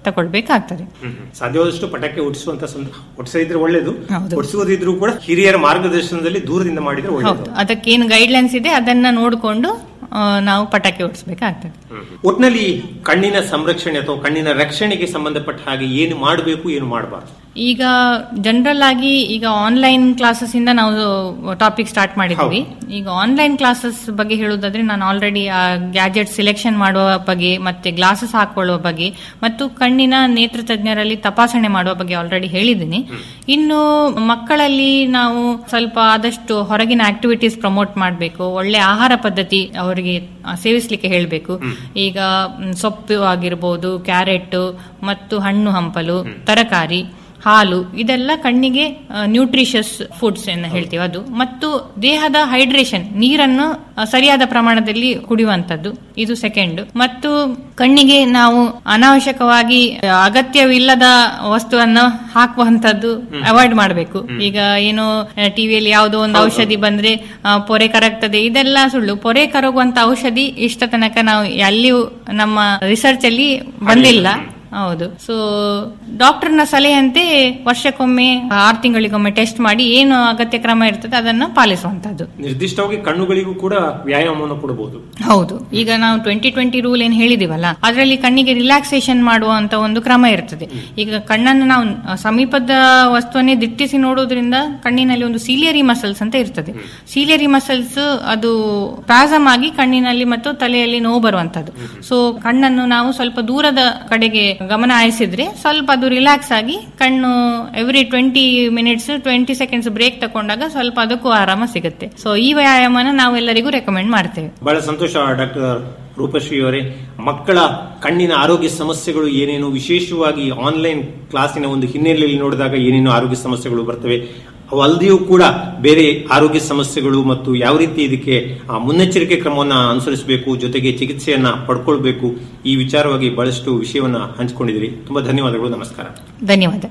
ತಗೊಳ್ಬೇಕಾಗ್ತದೆ ಸಾಧ್ಯವಾದಷ್ಟು ಪಟಾಕಿ ಒಡಿಸುವಂತ ಒಡಿಸಿದ್ರೆ ಒಳ್ಳೇದು ಹೌದು. ಒಡಿಸುವುದಿದ್ರು ಕೂಡ ಹಿರಿಯರ ಮಾರ್ಗದರ್ಶನದಲ್ಲಿ ದೂರದಿಂದ ಮಾಡಿದ್ರೆ ಹೌದು ಒಳ್ಳೇದು ಅದಕ್ಕೇನು ಗೈಡ್ಲೈನ್ಸ್ ಇದೆ ಅದನ್ನ ನೋಡಿಕೊಂಡು ನಾವು ಪಟಾಕಿ ಓಡಿಸ್ಬೇಕಾಗ್ತದೆ ಒಟ್ನಲ್ಲಿ ಕಣ್ಣಿನ ಸಂರಕ್ಷಣೆ ಅಥವಾ ಕಣ್ಣಿನ ರಕ್ಷಣೆಗೆ ಸಂಬಂಧಪಟ್ಟ ಹಾಗೆ ಏನು ಮಾಡಬೇಕು ಏನು ಮಾಡಬಾರ್ದು ಈಗ ಜನರಲ್ ಆಗಿ ಈಗ ಆನ್ಲೈನ್ ಕ್ಲಾಸಸ್ ಇಂದ ನಾವು ಟಾಪಿಕ್ ಸ್ಟಾರ್ಟ್ ಮಾಡಿದ್ವಿ ಈಗ ಆನ್ಲೈನ್ ಕ್ಲಾಸಸ್ ಬಗ್ಗೆ ಹೇಳುವುದಾದ್ರೆ ನಾನು ಆಲ್ರೆಡಿ ಆ ಗ್ಯಾಜೆಟ್ ಸಿಲೆಕ್ಷನ್ ಮಾಡುವ ಬಗ್ಗೆ ಮತ್ತೆ ಗ್ಲಾಸಸ್ ಹಾಕೊಳ್ಳುವ ಬಗ್ಗೆ ಮತ್ತು ಕಣ್ಣಿನ ನೇತ್ರ ತಜ್ಞರಲ್ಲಿ ತಪಾಸಣೆ ಮಾಡುವ ಬಗ್ಗೆ ಆಲ್ರೆಡಿ ಹೇಳಿದ್ದೀನಿ ಇನ್ನು ಮಕ್ಕಳಲ್ಲಿ ನಾವು ಸ್ವಲ್ಪ ಆದಷ್ಟು ಹೊರಗಿನ ಆಕ್ಟಿವಿಟೀಸ್ ಪ್ರಮೋಟ್ ಮಾಡಬೇಕು ಒಳ್ಳೆ ಆಹಾರ ಪದ್ಧತಿ ಅವರಿಗೆ ಆ, ಸೇವಿಸ್ಲಿಕ್ಕೆ ಹೇಳಬೇಕು ಈಗ ಮ್, ಸೊಪ್ಪು ಆಗಿರ್ಬೋದು ಕ್ಯಾರೆಟ್ ಮತ್ತು ಹಣ್ಣು ಹಂಪಲು ತರಕಾರಿ ಹಾಲು ಇದೆಲ್ಲ ಕಣ್ಣಿಗೆ ನ್ಯೂಟ್ರಿಷಸ್ ಫುಡ್ಸ್ ಎಂದು ಹೇಳ್ತೀವಿ ಅದು ಮತ್ತು ದೇಹದ ಹೈಡ್ರೇಷನ್ ನೀರನ್ನು ಆ, ಸರಿಯಾದ ಪ್ರಮಾಣದಲ್ಲಿ ಕುಡಿಯುವಂತದ್ದು ಇದು ಸೆಕೆಂಡ್ ಮತ್ತು ಕಣ್ಣಿಗೆ ನಾವು ಅನಾವಶ್ಯಕವಾಗಿ ಆ, ಅಗತ್ಯವಿಲ್ಲದ ವಸ್ತುವನ್ನು ಹಾಕುವಂತದ್ದು ಅವಾಯ್ಡ್ ಮಾಡಬೇಕು ಈಗ ಏನು ಟಿವಿಯಲ್ಲಿ ಯಾವುದೋ ಒಂದು ಔಷಧಿ ಬಂದ್ರೆ ಆ, ಪೊರೆ ಕರಗ್ತದೆ ಇದೆಲ್ಲ ಸುಳ್ಳು ಪೊರೆ ಕರಗುವಂತ ಔಷಧಿ ಇಷ್ಟ ತನಕ ನಾವು ಎಲ್ಲಿಯೂ ನಮ್ಮ ರಿಸರ್ಚ್ ಅಲ್ಲಿ ಬಂದಿಲ್ಲ ಹೌದು ಸೊ ಡಾಕ್ಟರ್ನ ಸಲಹೆಯಂತೆ ವರ್ಷಕ್ಕೊಮ್ಮೆ ಆರು ತಿಂಗಳಿಗೊಮ್ಮೆ ಟೆಸ್ಟ್ ಮಾಡಿ ಏನು ಅಗತ್ಯ ಕ್ರಮ ಇರ್ತದೆ ಅದನ್ನು ಪಾಲಿಸುವಂತದ್ದು ನಿರ್ದಿಷ್ಟವಾಗಿ ಕಣ್ಣುಗಳಿಗೂ ಕೂಡ ವ್ಯಾಯಾಮವನ್ನು ಕೊಡಬಹುದು ಹೌದು ಈಗ ನಾವು ಟ್ವೆಂಟಿ ಟ್ವೆಂಟಿ ರೂಲ್ ಏನ್ ಹೇಳಿದಿವಲ್ಲ ಅದರಲ್ಲಿ ಕಣ್ಣಿಗೆ ರಿಲ್ಯಾಕ್ಸೇಷನ್ ಮಾಡುವಂತ ಒಂದು ಕ್ರಮ ಇರ್ತದೆ ಈಗ ಕಣ್ಣನ್ನು ನಾವು ಅಹ್, ಸಮೀಪದ ವಸ್ತುವನ್ನೇ ದಿಟ್ಟಿಸಿ ನೋಡೋದ್ರಿಂದ ಕಣ್ಣಿನಲ್ಲಿ ಒಂದು ಸೀಲಿಯರಿ ಮಸಲ್ಸ್ ಅಂತ ಇರ್ತದೆ ಸೀಲಿಯರಿ ಮಸಲ್ಸ್ ಅದು ಪ್ಯಾಸಮ್ ಆಗಿ ಕಣ್ಣಿನಲ್ಲಿ ಮತ್ತು ತಲೆಯಲ್ಲಿ ನೋವು ಬರುವಂತದ್ದು ಸೊ ಕಣ್ಣನ್ನು ನಾವು ಸ್ವಲ್ಪ ದೂರದ ಕಡೆಗೆ ಗಮನ ಹಾಯಿಸಿದ್ರೆ ಸ್ವಲ್ಪ ಅದು ರಿಲ್ಯಾಕ್ಸ್ ಆಗಿ ಕಣ್ಣು every twenty minutes twenty seconds break ತಗೊಂಡಾಗ ಸ್ವಲ್ಪ ಅದಕ್ಕೂ ಆರಾಮ ಸಿಗುತ್ತೆ ಸೊ ಈ ವ್ಯಾಯಾಮನ ನಾವು ಎಲ್ಲರಿಗೂ ರೆಕಮೆಂಡ್ ಮಾಡ್ತೇವೆ ಬಹಳ ಸಂತೋಷ ಡಾಕ್ಟರ್ ರೂಪಶ್ರೀ ಅವರೇ ಮಕ್ಕಳ ಕಣ್ಣಿನ ಆರೋಗ್ಯ ಸಮಸ್ಯೆಗಳು ಏನೇನು ವಿಶೇಷವಾಗಿ ಆನ್ಲೈನ್ ಕ್ಲಾಸಿನ ಒಂದು ಹಿನ್ನೆಲೆಯಲ್ಲಿ ನೋಡಿದಾಗ ಏನೇನು ಆರೋಗ್ಯ ಸಮಸ್ಯೆಗಳು ಬರ್ತವೆ ಅವಲ್ದಿಯೂ ಕೂಡ ಬೇರೆ ಆರೋಗ್ಯ ಸಮಸ್ಯೆಗಳು ಮತ್ತು ಯಾವ ರೀತಿ ಇದಕ್ಕೆ ಆ, ಮುನ್ನೆಚ್ಚರಿಕೆ ಕ್ರಮವನ್ನು ಅನುಸರಿಸಬೇಕು ಜೊತೆಗೆ ಚಿಕಿತ್ಸೆಯನ್ನ ಪಡ್ಕೊಳ್ಬೇಕು ಈ ವಿಚಾರವಾಗಿ ಬಹಳಷ್ಟು ವಿಷಯವನ್ನ ಹಂಚಿಕೊಂಡಿದ್ದೀರಿ ತುಂಬಾ ಧನ್ಯವಾದಗಳು ನಮಸ್ಕಾರ ಧನ್ಯವಾದ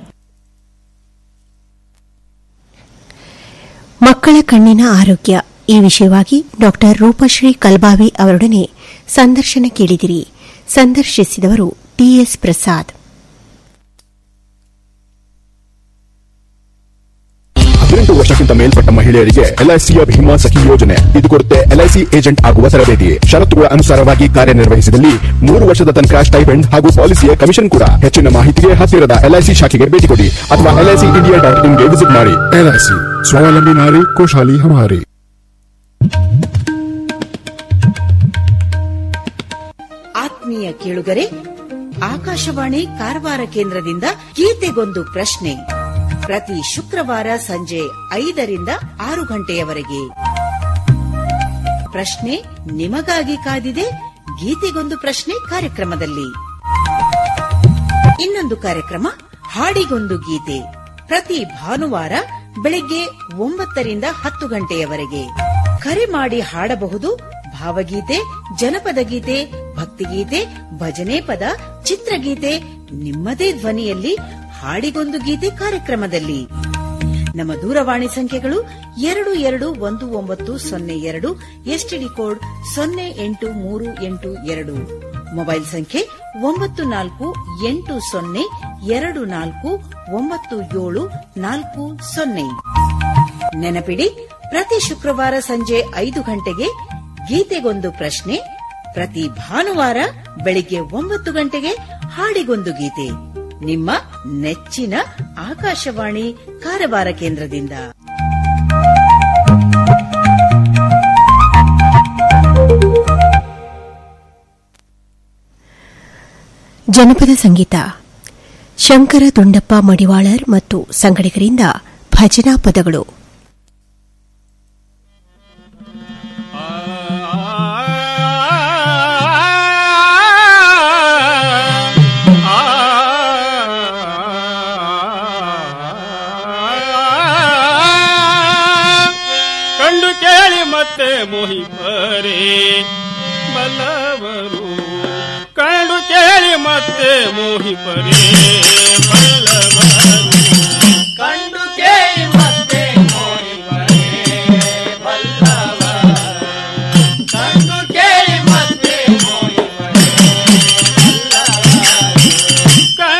ಮಕ್ಕಳ ಕಣ್ಣಿನ ಆರೋಗ್ಯ ಈ ವಿಷಯವಾಗಿ ಡಾಕ್ಟರ್ ರೂಪಶ್ರೀ ಕಲ್ಬಾವಿ ಅವರೊಡನೆ ಸಂದರ್ಶನ ಕೇಳಿದಿರಿ ಸಂದರ್ಶಿಸಿದವರು ಟಿಎಸ್ ಪ್ರಸಾದ್ ಹದಿನೆಂಟು ವರ್ಷಕ್ಕಿಂತ ಮೇಲ್ಪಟ್ಟ ಮಹಿಳೆಯರಿಗೆ ಎಲ್ಐಸಿಯ ಭೀಮಾ ಸಖಿ ಯೋಜನೆ ಇದು ಕೊಡುತ್ತೆ ಎಲ್ಐಸಿ ಏಜೆಂಟ್ ಆಗುವ ತರಬೇತಿ ಷರತ್ತುಗಳ ಅನುಸಾರವಾಗಿ ಕಾರ್ಯನಿರ್ವಹಿಸಿದಲ್ಲಿ ಮೂರು ವರ್ಷದ ತನಕ ಸ್ಟೈಪೆಂಡ್ ಹಾಗೂ ಪಾಲಿಸಿಯ ಕಮಿಷನ್ ಕೂಡ ಹೆಚ್ಚಿನ ಮಾಹಿತಿಗೆ ಹತ್ತಿರದ ಎಲ್ಐಸಿ ಶಾಖೆಗೆ ಭೇಟಿ ಕೊಡಿ ಅಥವಾ ಎಲ್ಐಸಿ ಇಂಡಿಯಾ ಡಾಟ್ ಇನ್ಗೆ ವಿಸಿಟ್ ಮಾಡಿ ಎಲ್ಐಸಿ ಸ್ವಾವಲಂಬಿ ನಾರಿ ಖುಷಾಲಿ ಹಮಾರಿ ಆತ್ಮೀಯ ಕೇಳುಗರೆ ಆಕಾಶವಾಣಿ ಕಾರವಾರ ಕೇಂದ್ರದಿಂದ ಗೀತೆಗೊಂದು ಪ್ರಶ್ನೆ ಪ್ರತಿ ಶುಕ್ರವಾರ ಸಂಜೆ ಐದರಿಂದ ಆರು ಗಂಟೆಯವರೆಗೆ ಪ್ರಶ್ನೆ ನಿಮಗಾಗಿ ಕಾದಿದೆ ಗೀತೆಗೊಂದು ಪ್ರಶ್ನೆ ಕಾರ್ಯಕ್ರಮದಲ್ಲಿ ಇನ್ನೊಂದು ಕಾರ್ಯಕ್ರಮ ಹಾಡಿಗೊಂದು ಗೀತೆ ಪ್ರತಿ ಭಾನುವಾರ ಬೆಳಿಗ್ಗೆ ಒಂಬತ್ತರಿಂದ ಹತ್ತು ಗಂಟೆಯವರೆಗೆ ಕರೆ ಮಾಡಿ ಹಾಡಬಹುದು ಭಾವಗೀತೆ ಜನಪದ ಗೀತೆ ಭಕ್ತಿಗೀತೆ ಭಜನೆ ಪದ ಚಿತ್ರಗೀತೆ ನಿಮ್ಮದೇ ಧ್ವನಿಯಲ್ಲಿ ಹಾಡಿಗೊಂದು ಗೀತೆ ಕಾರ್ಯಕ್ರಮದಲ್ಲಿ ನಮ್ಮ ದೂರವಾಣಿ ಸಂಖ್ಯೆಗಳು ಎರಡು ಎರಡು ಒಂದು ಒಂಬತ್ತು ಸೊನ್ನೆ ಎರಡು ಎಸ್ಟಿಡಿ ಕೋಡ್ ಸೊನ್ನೆ ಎಂಟು ಮೂರು ಎಂಟು ಎರಡು ಮೊಬೈಲ್ ಸಂಖ್ಯೆ ಒಂಬತ್ತು ನಾಲ್ಕು ಎಂಟು ಸೊನ್ನೆ ಎರಡು ನಾಲ್ಕು ಒಂಬತ್ತು ಏಳು ನಾಲ್ಕು ಸೊನ್ನೆ ನೆನಪಿಡಿ ಪ್ರತಿ ಶುಕ್ರವಾರ ಸಂಜೆ ಐದು ಗಂಟೆಗೆ ಗೀತೆಗೊಂದು ಪ್ರಶ್ನೆ ಪ್ರತಿ ಭಾನುವಾರ ಬೆಳಿಗ್ಗೆ ಒಂಬತ್ತು ಗಂಟೆಗೆ ಹಾಡಿಗೊಂದು ಗೀತೆ ನಿಮ್ಮ ನೆಚ್ಚಿನ ಆಕಾಶವಾಣಿ ಕಾರವಾರ ಕೇಂದ್ರದಿಂದ ಜನಪದ ಸಂಗೀತ ಶಂಕರ ದುಂಡಪ್ಪ ಮಡಿವಾಳರ್ ಮತ್ತು ಸಂಗಡಿಗರಿಂದ ಭಜನಾ ಪದಗಳು ಕಂಡು ಕೇಳಿ ಮತ್ತೆ ಮೋಹಿಪರೇ ಬಲ್ಲವರು ಕಂಡು ಕೇಳಿ ಮತ್ತೆ ಮೋಹಿಪರೇ ಬಲ್ಲವರು ಕಂಡು ಕೇಳಿ ಮತ್ತೆ ಮೋಹಿಪರೇ ಬಲ್ಲವರು ಕಂಡು ಕೇಳಿ ಮತ್ತೆ ಮೋಹಿಪರೇ ಬಲ್ಲವರು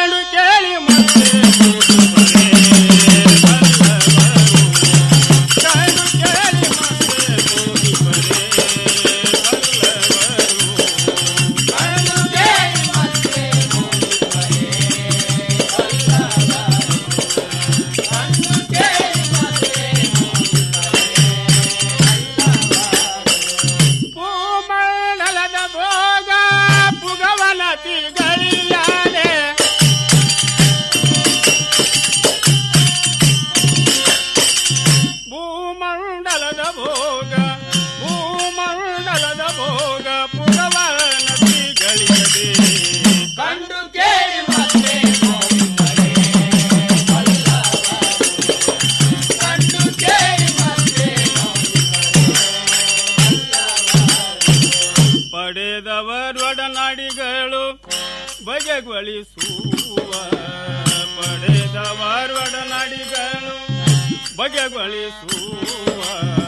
ಬಗೆಗೊಳಿಸುವ ಪಡೆದವರ ಒಡನಾಡಿಗಳು ಬಗೆಗೊಳಿಸುವ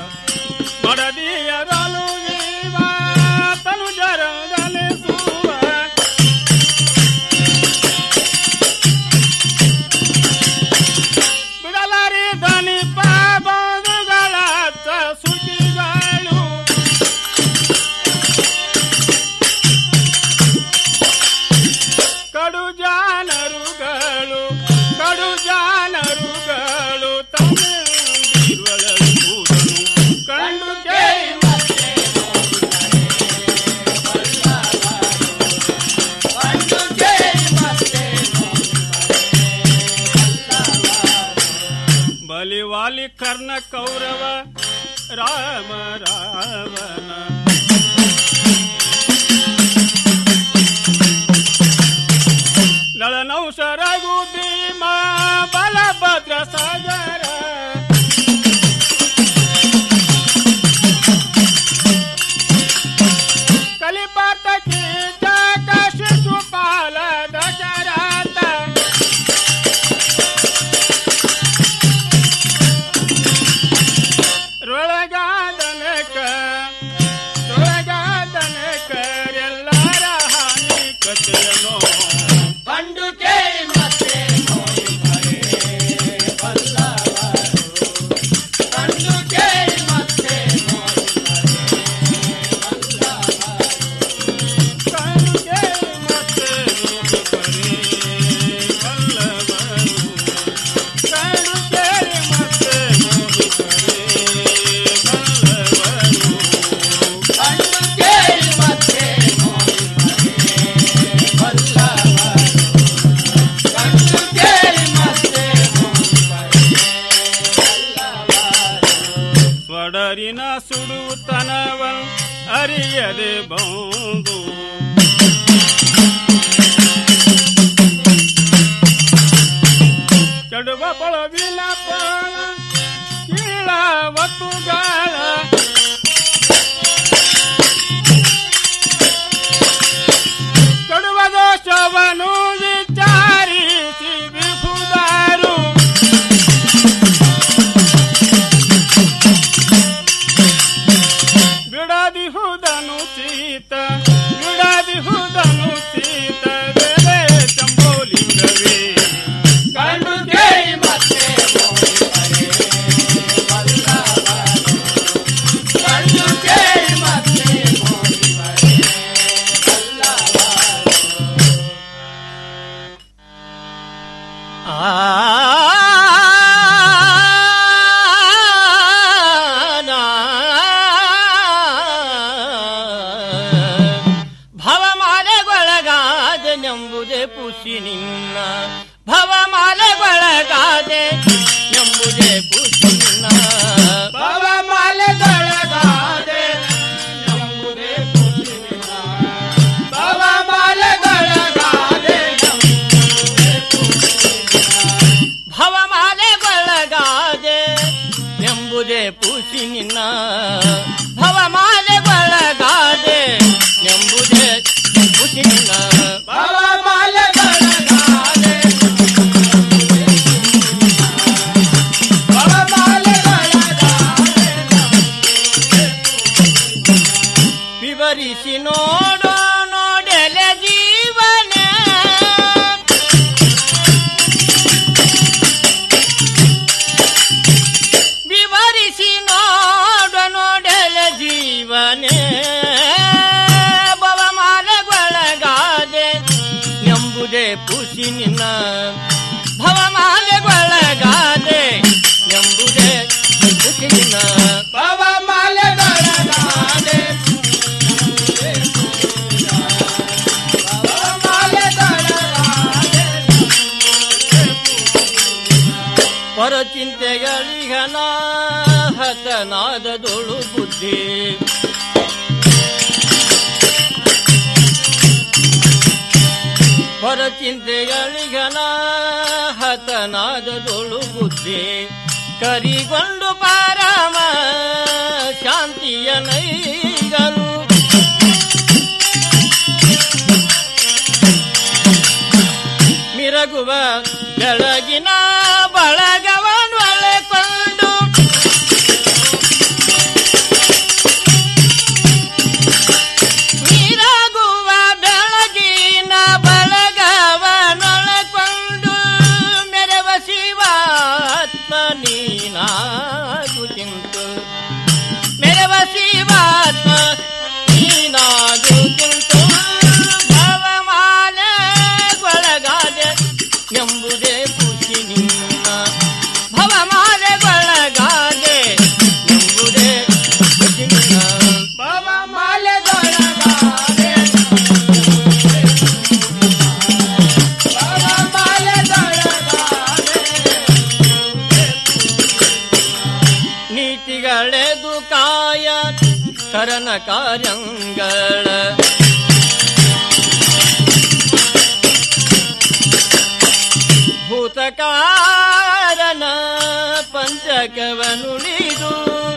ಮಡದಿಯರಲು ಜೀವ ತನು ಜರದಲಿಸುವ ಬಿಡಲಾರಿ ದನಿ ಪಾಬದುಗಳ ಸುದ್ದಿಗಳು ಕಡು ಜಾನರುಗಳು ಕಡು ಜಾನರುಗಳು ತಮ್ಮಿರುವಳೂದನು ಕಂಡು ಕೇಳಿ ಬಲಿವಾಲಿ ಕರ್ಣ ಕೌರವ ರಾಮ ರಾವಣ ನಳನೌಷರಗು ಭೀಮ ಬಲಭದ್ರ ಸಾಗರ ಕಲಿಪಾತ ಕೀಟ ಶಿಶುಪಾಲ ದಶರಥ ರೊಳಗಾದನಕ ರೊಳಗಾದನಕರೆಲ್ಲರ ಹಾನಿ ಕಥೆಯನು ಕಂಡು ಕೇಳಿ ಮತ್ತೆ ಕಂಡು ಕೇಳಿ ಮತ್ತೆ ಕಂಡು ಕೇಳಿ ಮತ್ತೆ ಕಂಡು ಕೇಳಿ ಮತ್ತೆ ಕಂಡು ಕೇಳಿ ಮತ್ತೆ ಕಂಡು ಕೇಳಿ ಮತ್ತೆ ಸ್ವಡರಿನ ಸುಡುತನವನ್ ಅರಿಯದೆ ಬಂದು ಕೆಡುವ ಬಳವಿನ ಬಾಳ ಕೀಳ ಒತ್ತುಗಾಳ ಕೆಡುವ ದೋಷವನು ವಿಚಾರಿಸಿ ವಿಹುದಾರು ಬಿಡದಿಹುದನು ಚೀತ ಬಿಡದಿಹುದನು ಚೀತ ಬೇರೆ ಚಂಬೋಲಿಂಗವೇ ಕಂಡು ಕೇಳಿ ಮತ್ತೆ ಕಂಡು ಕೇಳಿ ಮತ್ತೆ ಭವಮಾಲೆಗೊಳಗಾದೆನೆಂಬುದೇ ಪುಷಿ ನಿನ್ನ ಭವಮಾಲೆಗೊಳಗಾದೆ ಎಂಬುದೇ ಪುಷಿ ನಿನ್ನ ಭವಮಾಲೆಗೊಳಗಾದೆ ಎಂಬುದೇ ಪುಷಿ ನಿನ್ನ. ಭವಮಾಲೆಗೊಳಗಾದೆ ಭವಮಾಲೆಗೊಳಗಾದೆ ಎಂಬುದೇ ಪುಷಿ ನಿನ್ನ ಭವಮಾಲೆಗೊಳಗಾದೆ ಎಂಬುದೇ ಪುಷಿ ನಿನ್ನ ಭವಮಾಲೆಗೊಳಗಾದೆ ವಿವರಿಸಿ ನೋಡೋ ನೋಡೆಲೆ ಜೀವನ ವಿವರಿಸಿ ನೋಡ ನೋಡೆಲೆ ಜೀವನೇ ಭವಮಾಲೆಗೊಳಗಾದೆ ಎಂಬುದೇ ಪುಷಿ ನಿನ್ನ ಭವಮಾಲೆಗೊಳಗಾದೆ ಎಂಬುದೇ ಪುಷಿ ನಿನ್ನ ಭವಮಾಲೆಗೊಳಗಾದೆ ಪರಚಿಂತೆಗಳಿಗನ ಹತನಾದದೊಳು ಬುದ್ಧಿ ಪರಚಿಂತೆಗಳಿಗನ ಹತನಾದದೊಳು ಬುದ್ಧಿ ಕರಿಗೊಂಡು ಪಾರಮ ಶಾಂತಿಯ ನೈಗಲು ಬೆಳಗಿನ ಬಳಗವನ್ನೊಳಕೊಂಡು ನೀರಾಗುವ ಬೆಳಗಿನ ಬಳಗವನ್ನೊಳಕೊಂಡು ಮೆರವ ಶಿವಾತ್ಮ ನೀನಾಗು ಚಿಂತು ಮೆರವ ಶಿವಾತ್ಮ ನೀನಾಗು ಚಿಂತು ಭವಮಾಲೆ ಒಳಗಾದೆ ಎಂಬುದೇ ಖುಷಿ ನಿನ್ನ ಭವಮಾಲೆಗೊಳಗಾದೆ ಎಂಬುದೇ ಖುಷಿ ನಿನ್ನ ಭವಮಾಲೆಗೊಳಗಾದೆ ನೀತಿಗಳೆದು ಕಾಯ ಕರನ ಕಾರ್ಯಂಗಳ ಭೂತಕಾರನ ಪಂಚಕವನುಳಿದು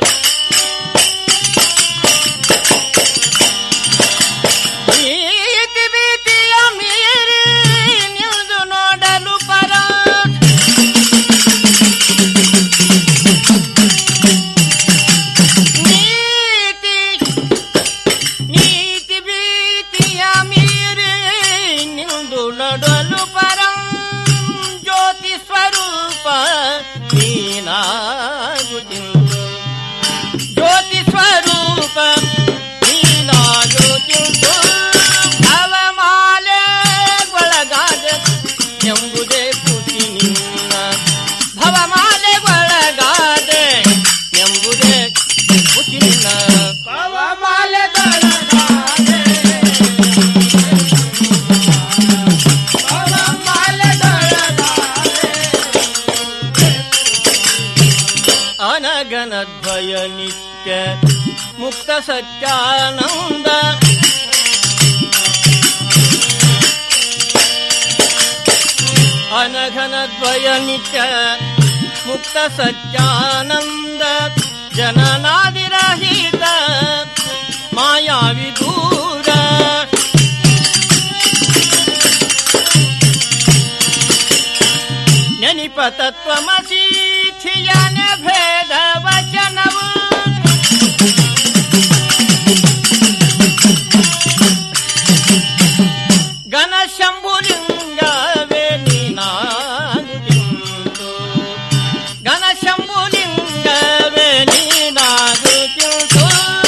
ನೀತಿ ಭೀತಿಯ ಮೀರಿ ನಿಲ್ದು ನೋಡಲು ಪರ ನೀತಿ ನೀತಿ ಭೀತಿಯ ಮೀರಿ ನಿಂದು ನಡಲು ಪರಂ ಜ್ಯೋತಿ ಸ್ವರೂಪ ನೀನಾಗು ಚಿಂತು ಜ್ಯೋತಿ ಸ್ವರೂಪ ನೀನಾಗು ಚಿಂತು ಭವಮಾಲೆ ಒಳಗಾದ ಎಂಬುದೇ ಖುಷಿ ನಿನ್ನ ಭವಮಾಲೆ ಒಳಗಾದೆ ಎಂಬುದೇ ಖುಷಿ ನಿನ್ನ ಭವಮಾಲೆ ಒಳಗಾದೆ ಅನಗನದ್ವಯ ನಿತ್ಯ ಮುಕ್ತ ಸತ್ಯಾನಂದ ಅನಘನದ್ವಯ ನಿತ್ಯ ಮುಕ್ತ ಸತ್ಯಾನಂದ ಜನನಾದಿರಹಿತ ಮಾಯಾವಿ ದೂರ ನೆನಿಪ ತತ್ವಮಸಿ ಥಿಯನ ಭೇದ ವಚನವು ಗಣ ಶಂಭುಲಿಂಗವೇ ನೀನಾಗುತ್ತಿಂತು ಗಣ ಶಂಭುಲಿಂಗವೇ ನೀನಾಗುತ್ತಿಂತು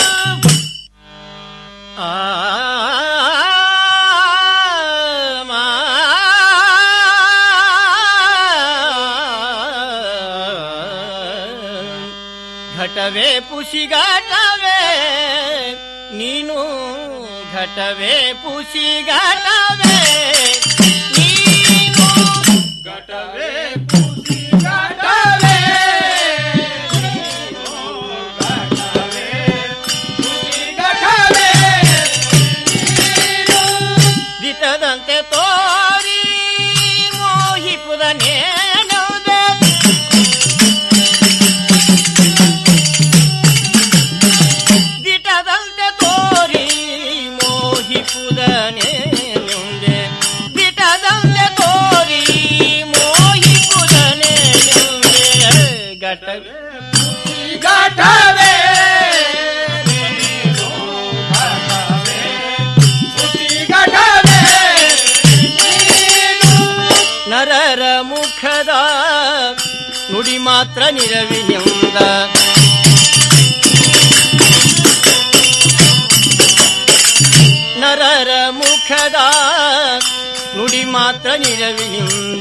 ಆ ಘಟವೇ ಪುಷಿ ಘಟವೇ ನೀನು ಘಟವೇ ಪುಷಿ ಘಟವೇ ನೀನು ಘಟವೇ ಪುಷಿ ಘಟವೇ ದಿತದಂತೆ ತೋರಿ ಮೋಹಿಪುದನೇ ದಿಟದಂತೆ ತೋರಿ ಮೋಹಿಪುದನೇ ನಿಂದೆ ದಿಟದಂತೆ ತೋರಿ ಮೋಹಿಪುದನೇ ನಿಂದೆ ಘಟವೇ ಘಟವೇ ನರರ ಮುಖದ ನುಡಿ ಮಾತ್ರ ನಿರವಿನಿಂದ ನರರ ಮುಖದ ನುಡಿ ಮಾತ್ರ ನಿರವಿನಿಂದ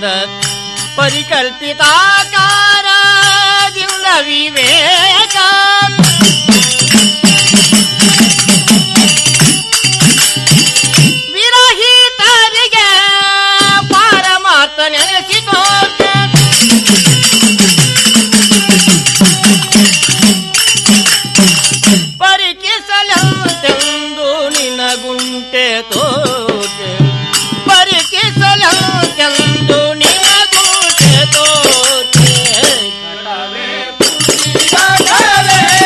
ಪರಿಕಲ್ಪಿತಾಕಾರದಿಂದ ವಿವೇಕ ವಿರಹಿತರಿಗೆ ಪಾರಮಾರ್ಥ ನೆನೆಸಿದೋಕೆ ಪರಿಕಿಸಲಂತೆಂದು ನಿನಗುಂಟೆ ತೋಕೆ ಪರಿಕಿಸಲಂತೆಂದು ನಿನಗುಂಟೆ ತೋಕೆ ಘಟವೇ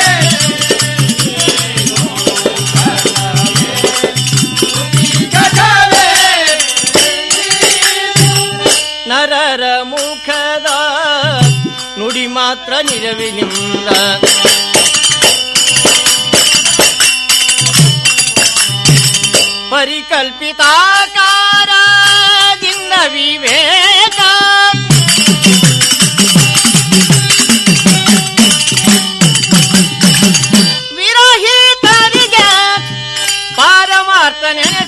ನುಡಿ ಮಾತ್ರ ನಿರವಿನಿಂದ ಪರಿಕಲ್ಪಿತಾಕಾರದಿಂದ ವಿವೇಕ ವಿರಹಿತರಿಗೆ ಪಾರಮಾರ್ಥ ನೆನೆ